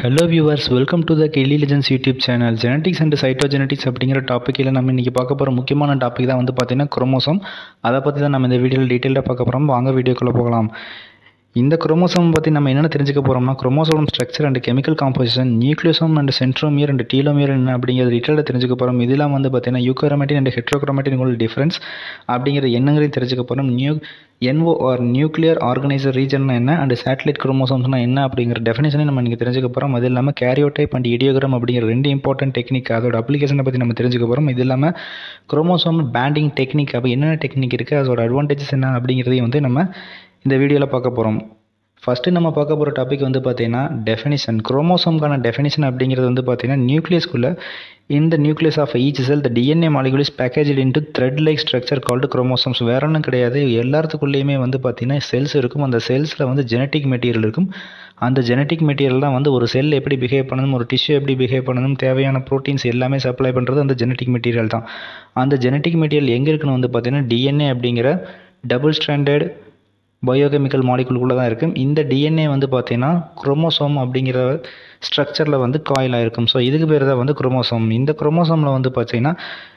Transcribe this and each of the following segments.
hello viewers welcome to the கெலி legends YouTube channel genetics and cytogenetics அப்படிங்கிற டாப்பிக்கில் நம்ம இன்றைக்கி பார்க்க போகிற முக்கியமான டாபிக் தான் வந்து பார்த்திங்கன்னா குரோமோசோம் அதை பற்றி தான் நம்ம இந்த வீடியோவில் டீட்டெயிலாக பார்க்க போகிறோம் வாங்க வீடியோக்குள்ளே போகலாம் இந்த குரோமோசோம் பற்றி நம்ம என்னென்ன தெரிஞ்சுக்க போகிறோம்னா chromosome structure and chemical composition nucleosome and centromere and telomere என்ன அப்படிங்கிறது டீட்டெயிலாக தெரிஞ்சுக்க போகிறோம் இதெல்லாம் வந்து பார்த்தீங்கன்னா யூக்கோரோமேட்டின் அண்ட் ஹெட்ரோக்ரோமேட்டின் உள்ள டிஃப்ரென்ஸ் அப்படிங்கிற எண்ணங்களையும் தெரிஞ்சுக்க போகிறோம் new N O R nuclear organizer region என்ன அண்ட் சேட்டலைட் குரோமோசோம்ஸ்னா என்ன அப்படிங்கிற டெஃபினேஷனை நம்ம இன்றைக்கி தெரிஞ்சுக்க போகிறோம் அது இல்லாமல் கேரியோடைப் அண்ட் இடியோகிராம் அப்படிங்கிற ரெண்டு இம்பார்ட்டன்ட் டெக்னிக் அதோட அப்ளிகேஷனை பற்றி நம்ம தெரிஞ்சுக்க போகிறோம் இது இல்லாமல் குரோமோசோம் பேண்டிங் டெக்னிக் அப்போ என்னென்ன டெக்னிக் இருக்குது அதோட அட்வான்டேஜஸ் என்ன அப்படிங்கிறதையும் வந்து நம்ம இந்த வீடியோவில் பார்க்க போகிறோம் ஃபஸ்ட்டு நம்ம பார்க்க போகிற டாபிக் வந்து பார்த்தீங்கன்னா டெஃபினிஷன் குரோமோசோம்கான டெஃபினிஷன் அப்படிங்கிறது வந்து பார்த்தீங்கன்னா நியூக்ளியஸ்குள்ளே இந்த nucleus of each cell the DNA molecule is package into thread like structure called chromosomes வேற ஒன்றும் கிடையாது எல்லாத்துக்குள்ளேயுமே வந்து பார்த்தீங்கன்னா செல்ஸ் இருக்கும் அந்த செல்ஸில் வந்து ஜெனட்டிக் மெட்டீரியல் இருக்கும் அந்த ஜெனட்டிக் மெட்டீரியல் தான் வந்து ஒரு செல் எப்படி பிஹேவ் பண்ணணும் ஒரு டிஷ்யூ எப்படி பிஹேவ் பண்ணணும் தேவையான ப்ரோட்டீன்ஸ் எல்லாமே சப்ளை பண்ணுறது அந்த ஜெனட்டிக் மெட்டீரியல் தான் அந்த ஜெனட்டிக் மெட்டீரியல் எங்கே இருக்குன்னு வந்து பார்த்தீங்கன்னா டிஎன்ஏ அப்படிங்கிற டபுள் ஸ்டாண்டர்ட் பயோகெமிக்கல் மாலிகுலுக்குள்ளே தான் இருக்கும் இந்த டிஎன்ஏ வந்து பார்த்தீங்கன்னா குரோமோசோம் அப்படிங்கிற ஸ்ட்ரக்சரில் வந்து காயில் ஆயிருக்கும் ஸோ இதுக்கு பேர் தான் வந்து குரோமோசோம் இந்த குரோமோசோமில் வந்து பார்த்தீங்கன்னா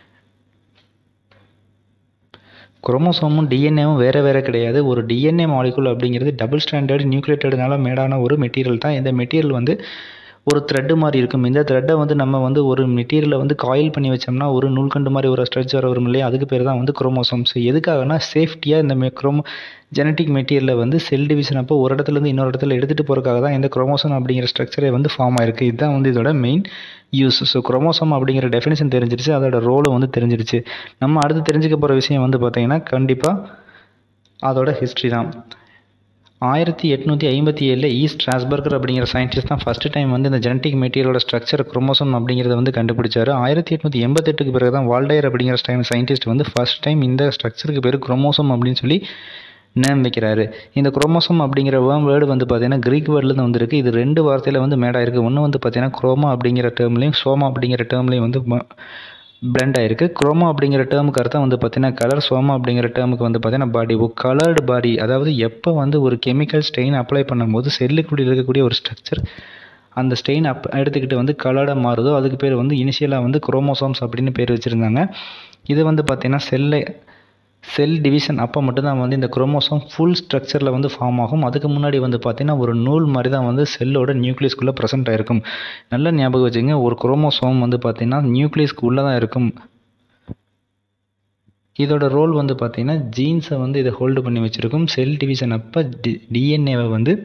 குரோமோசோமும் டிஎன்ஏவும் வேறு வேறு கிடையாது ஒரு டிஎன்ஏ மாலிகுல் அப்படிங்கிறது டபுள் ஸ்டாண்டர்ட் நியூக்ளியேட்டட்னால மேடான ஒரு மெட்டீரியல் தான் இந்த மெட்டீரியல் வந்து ஒரு த்ரெட்டு மாதிரி இருக்கும் இந்த த்ரெட்டை வந்து நம்ம வந்து ஒரு மெட்டீரியலை வந்து காயில் பண்ணி வச்சோம்னா ஒரு நூல்கண்டு மாதிரி ஒரு ஸ்ட்ரக்சர் வரும் இல்லையா அதுக்கு பேர் தான் வந்து குரோமோசோம்ஸ் எதுக்காகனா சேஃப்டியாக இந்த மெ குரோமோ ஜெனட்டிக் மெட்டீரியலை வந்து செல் டிவிஷன் அப்போ ஒரு இடத்துலேருந்து இன்னொரு இடத்துல எடுத்துகிட்டு போகிறதுக்காக தான் இந்த குரோமோசோம் அப்படிங்கிற ஸ்ட்ரக்சரே வந்து ஃபார்ம் ஆயிருக்கு இதுதான் வந்து இதோட மெயின் யூஸ் ஸோ குரோமோசோம் அப்படிங்கிற டெஃபினேஷன் தெரிஞ்சிருச்சு அதோட ரோலும் வந்து தெரிஞ்சிருச்சு நம்ம அடுத்து தெரிஞ்சுக்க போகிற விஷயம் வந்து பார்த்திங்கன்னா கண்டிப்பாக அதோட ஹிஸ்ட்ரி தான் ஆயிரத்தி எட்நூற்றி ஐம்பத்தி ஏழில் ஈஸ்ட் ஸ்ட்ராஸ்பர்கர் அப்படிங்கிற சயின்டிஸ்ட் தான் ஃபஸ்ட்டு டைம் வந்து இந்த ஜெனட்டிக் மெட்டீரியலோட ஸ்ட்ரக்சர் குரோமோசோம் அப்படிங்கிறத வந்து கண்டுபிடிச்சாரு ஆயிரத்தி எட்நூற்றி எண்பத்தெட்டுக்கு பிறகு தான் வால்டையர் அப்படிங்கிற டைம் சயின்டிஸ்ட் வந்து ஃபஸ்ட் டைம் இந்த ஸ்ட்ரக்சருக்கு பேர் குரோமோசோம் அப்படின்னு சொல்லி நேம் வைக்கிறாரு இந்த குரோமோசோம் அப்படிங்கிற வேர்ம் வேர்டு வந்து பார்த்தீங்கன்னா க்ரீக் வேர்ட்லேருந்து வந்திருக்கு இது ரெண்டு வார்த்தையில் வந்து மேடாக இருக்குது ஒன்று வந்து பார்த்தீங்கன்னா குரோமா அப்படிங்கிற டேர்ம்லையும் சோமா அப்படிங்கிற டேர்ம்லையும் வந்து பிளெண்ட் ஆயிருக்கு குரோமா அப்படிங்கிற டேர்முக்கு அர்த்தம் வந்து பார்த்தீங்கன்னா கலர் சோமா அப்படிங்கிற டேர்முக்கு வந்து பார்த்தீங்கன்னா பாடி ஒரு கலர்டு பாடி அதாவது எப்போ வந்து ஒரு கெமிக்கல் ஸ்டெயின் அப்ளை பண்ணும்போது செல்லுக்குள்ளே இருக்கக்கூடிய ஒரு ஸ்ட்ரக்சர் அந்த ஸ்டெயின் அப் எடுத்துக்கிட்டு வந்து கலர்டாக மாறுதோ அதுக்கு பேர் வந்து இனிஷியலாக வந்து குரோமோசோம்ஸ் அப்படின்னு பேர் வச்சுருந்தாங்க இது வந்து பார்த்தீங்கன்னா செல்லை செல் டிவிஷன் அப்போ மட்டும்தான் வந்து இந்த குரோமோசோம் ஃபுல் ஸ்ட்ரக்சரில் வந்து ஃபார்ம் ஆகும் அதுக்கு முன்னாடி வந்து பார்த்திங்கன்னா ஒரு நூல் மாதிரி தான் வந்து செல்லோட நியூக்ளியஸ்குள்ளே ப்ரெசென்ட் ஆகிருக்கும் நல்ல ஞாபகம் வச்சுங்க ஒரு குரோமோசோம் வந்து பார்த்திங்கன்னா நியூக்ளியஸ்க்கு உள்ளே தான் இருக்கும் இதோட ரோல் வந்து பார்த்திங்கன்னா ஜீன்ஸை வந்து இதை ஹோல்டு பண்ணி வச்சுருக்கும் செல் டிவிஷன் அப்போ டி டிஎன்ஏவை வந்து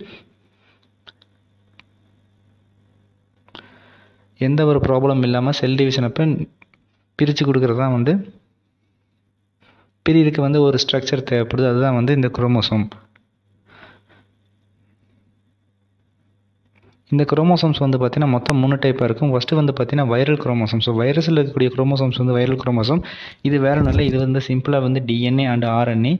எந்த ஒரு ப்ராப்ளம் இல்லாமல் செல் டிவிஷன் அப்போ பிரித்து கொடுக்குறது தான் வந்து பிரிவுக்கு வந்து ஒரு ஸ்ட்ரக்சர் தேவைப்படுது அதுதான் வந்து இந்த குரோமோசோம் இந்த குரோமோசோம்ஸ் வந்து பார்த்தீங்கன்னா மொத்தம் மூணு டைப்பாக இருக்கும் ஃபஸ்ட்டு வந்து பார்த்தீங்கன்னா வைரல் குரோமோசோம் ஸோ வைரஸில் இருக்கக்கூடிய குரோமோசோம்ஸ் வந்து வைரல் குரோமோசோம் இது வேறு நல்ல இது வந்து சிம்பிளாக வந்து டிஎன்ஏ அண்ட் ஆர்என்ஏ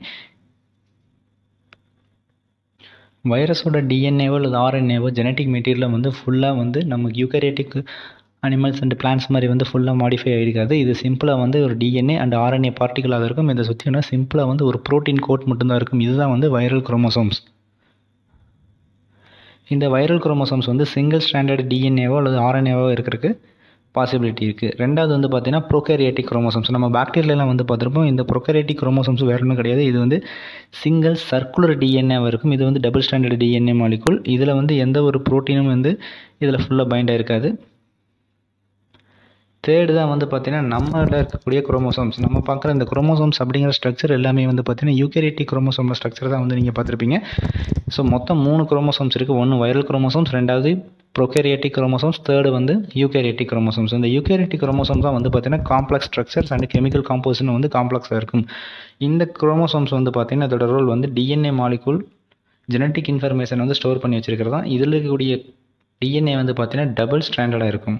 வைரஸோட டிஎன்ஏவோ அல்லது ஆர்என்ஏவோ ஜெனட்டிக் மெட்டீரியலில் வந்து ஃபுல்லாக வந்து நமக்கு யூகரேட்டிக் அனிமல்ஸ் அண்ட் பிளான்ஸ் மாதிரி வந்து ஃபுல்லாக மாடிஃபை ஆகிருக்காது இது சிம்பிளாக வந்து ஒரு டிஎன்ஏ அண்ட் ஆர்என்ஏ பார்ட்டிகளாக இருக்கும் இதை சுற்றினா சிம்பிளாக வந்து ஒரு ப்ரோட்டீன் கோட் மட்டும்தான் இருக்கும் இதுதான் வந்து வைரல் குரோமோசோம்ஸ் இந்த வைரல் குரோமோசோம்ஸ் வந்து சிங்கிள் ஸ்டாண்டர்ட் டிஎன்ஏவோ அல்லது ஆர்என்ஏவோ இருக்கிறதுக்கு பாசிபிலிட்டி இருக்குது ரெண்டாவது வந்து பார்த்தீங்கன்னா ப்ரோகேரியாட்டிக் குரோமோசோம்ஸ் நம்ம பாக்டீரியாலாம் வந்து பார்த்துருப்போம் இந்த ப்ரோகேரியாட்டிக் குரோமோசோம்ஸ் வேறு ஒன்றும் கிடையாது இது வந்து சிங்கிள் சர்க்குலர் டிஎன்ஏவாக இருக்கும் இது வந்து டபுள் ஸ்டாண்டர்ட் டிஎன்ஏ மாலிகுல் இதில் வந்து எந்த ஒரு ப்ரோட்டீனும் வந்து இதில் ஃபுல்லாக பைண்ட் ஆயிருக்காது தேர்டு தான் வந்து பார்த்தீங்கன்னா நம்மகிட்ட இருக்கக்கூடிய குரோமோசோம்ஸ் நம்ம பார்க்குற இந்த குரோமோசோம்ஸ் அப்படிங்கிற ஸ்ட்ரக்சர் எல்லாமே வந்து பார்த்தீங்கன்னா யூகேரிட்டி குரோமோசோம் ஸ்ட்ரக்சர் தான் வந்து நீங்கள் பார்த்துருப்பீங்க ஸோ மொத்தம் மூணு குரோமோசோம்ஸ் இருக்குது ஒன்று வைரல் குரோமோசோம்ஸ் ரெண்டாவது ப்ரொகேரியாட்டிக் குரோமோசோம்ஸ் தேர்டு வந்து யூகேரியாட்டிக் குரோமோசோம்ஸ் இந்த யூகேரியாட்டிக் குரோமோசோம்ஸ் தான் வந்து பார்த்தீங்கன்னா complex structures and chemical composition வந்து காம்ப்ளெக்ஸாக இருக்கும் இந்த குரோமோசோம்ஸ் வந்து பார்த்தீங்கன்னா இதோட ரோல் வந்து டிஎன்ஏ மாலிகுல் ஜெனட்டிக் இன்ஃபர்மேஷன் வந்து ஸ்டோர் பண்ணி வச்சிருக்கிறது தான் இதில் இருக்கக்கூடிய டிஎன்ஏ வந்து பார்த்தீங்கன்னா டபுள் ஸ்டாண்டர்டாக இருக்கும்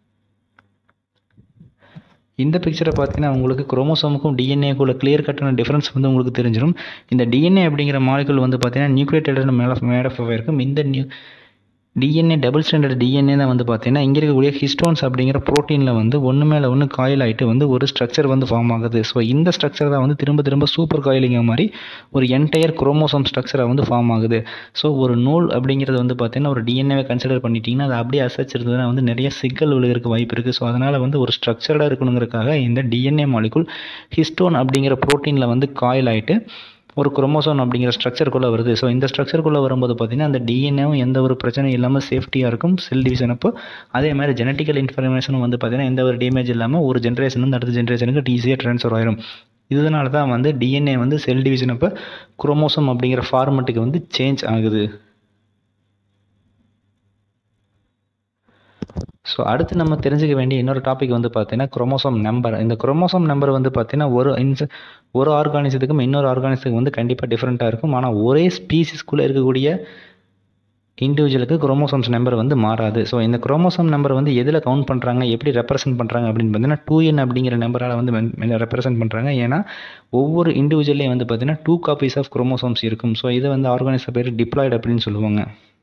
இந்த பிக்சரை பார்த்தீங்கன்னா உங்களுக்கு குரோமோசோமுக்கும் டிஎன்ஏக்குள்ள கிளியர் கட்டான டிஃப்ரென்ஸ் வந்து உங்களுக்கு தெரிஞ்சிடும் இந்த டிஎன்ஏ அப்படிங்கிற மாலிகுல் வந்து பார்த்தீங்கன்னா நியூக்ளியேட்டட் மேலே மேடப் இருக்கும் இந்த new DNA double standard DNA தான் வந்து பார்த்தீங்கன்னா இங்கே இருக்கக்கூடிய ஹிஸ்டோன்ஸ் அப்படிங்கிற ப்ரோட்டீனில் வந்து ஒன்று மேலே ஒன்று காயில் ஆகிட்டு வந்து ஒரு ஸ்ட்ரக்சர் வந்து ஃபார்ம் ஆகுது ஸோ இந்த ஸ்ட்ரக்சர் தான் வந்து திரும்ப திரும்ப சூப்பர் காயிலிங்க மாதிரி ஒரு என்டையர் குரோமோசோம் ஸ்ட்ரக்சரை வந்து ஃபார்ம் ஆகுது ஸோ ஒரு நூல் அப்படிங்கிறது வந்து பார்த்தீங்கன்னா ஒரு டிஎன்ஏவை கன்சிடர் பண்ணிட்டீங்கன்னா அது அப்படியே அசைச்சு இருந்ததுன்னா வந்து நிறைய சிக்கல் விழுகிறதுக்கு வாய்ப்பு இருக்குது ஸோ அதனால் வந்து ஒரு ஸ்ட்ரக்சர்டாக இருக்கணுங்கிறதுக்காக இந்த டிஎன்ஏ மாலிகுல் ஹிஸ்டோன் அப்படிங்கிற ப்ரோட்டீனில் வந்து காயில் ஆகிட்டு ஒரு குரோமோசோம் அப்படிங்கிற ஸ்ட்ரக்சருக்குள்ளே வருது ஸோ இந்த ஸ்ட்ரக்சருக்குள்ளே வரும்போது பார்த்திங்கன்னா அந்த டிஎன்ஏவும் எந்த ஒரு பிரச்சனையும் இல்லாமல் சேஃப்டியாக இருக்கும் செல் டிவிஷன் அப்போ அதே மாதிரி ஜெனட்டிக்கல் இன்ஃபர்மேஷனும் வந்து பார்த்திங்கன்னா எந்த ஒரு டேமேஜ் இல்லாமல் ஒரு ஜென்ரேஷன் வந்து அடுத்த ஜென்ரேஷனுக்கு ஈஸியாக ட்ரான்ஸ்ஃபர் ஆயிரும் இதனால தான் வந்து டிஎன்ஏ வந்து செல் டிவிஷன் அப்போ குரோமோசோம் அப்படிங்கிற ஃபார்மெட்டுக்கு வந்து சேஞ்ச் ஆகுது ஸோ அடுத்து நம்ம தெரிஞ்சுக்க வேண்டிய இன்னொரு டாபிக் வந்து பார்த்தீங்கன்னா குரோமோசோம் நம்பர் இந்த குரோமோசோம் நம்பர் வந்து பார்த்தீங்கன்னா ஒரு இன்ஸ் ஒரு ஆர்கானிசத்துக்கும் இன்னொரு ஆர்கானிசத்துக்கும் வந்து கண்டிப்பாக டிஃப்ரெண்ட்டாக இருக்கும் ஆனால் ஒரே ஸ்பீசிஸ்குள்ளே இருக்கக்கூடிய இண்டிவிஜுவலுக்கு குரோமோசோம்ஸ் நம்பர் வந்து மாறாது ஸோ இந்த குரோமோசோம் நம்பர் வந்து எதில் கவுண்ட் பண்ணுறாங்க எப்படி ரெப்ரசென்ட் பண்ணுறாங்க அப்படின்னு பார்த்தீங்கன்னா டூ என் அப்படிங்கிற நம்பரால் வந்து ரெப்ரசென்ட் பண்ணுறாங்க ஏன்னா ஒவ்வொரு இண்டிவிஜுவல்லையும் வந்து பார்த்தீங்கன்னா டூ காப்பீஸ் ஆஃப் குரோமோசோம்ஸ் இருக்கும் ஸோ இதை வந்து ஆர்கானிச பேர் டிப்ளாய்டு அப்படின்னு சொல்லுவாங்க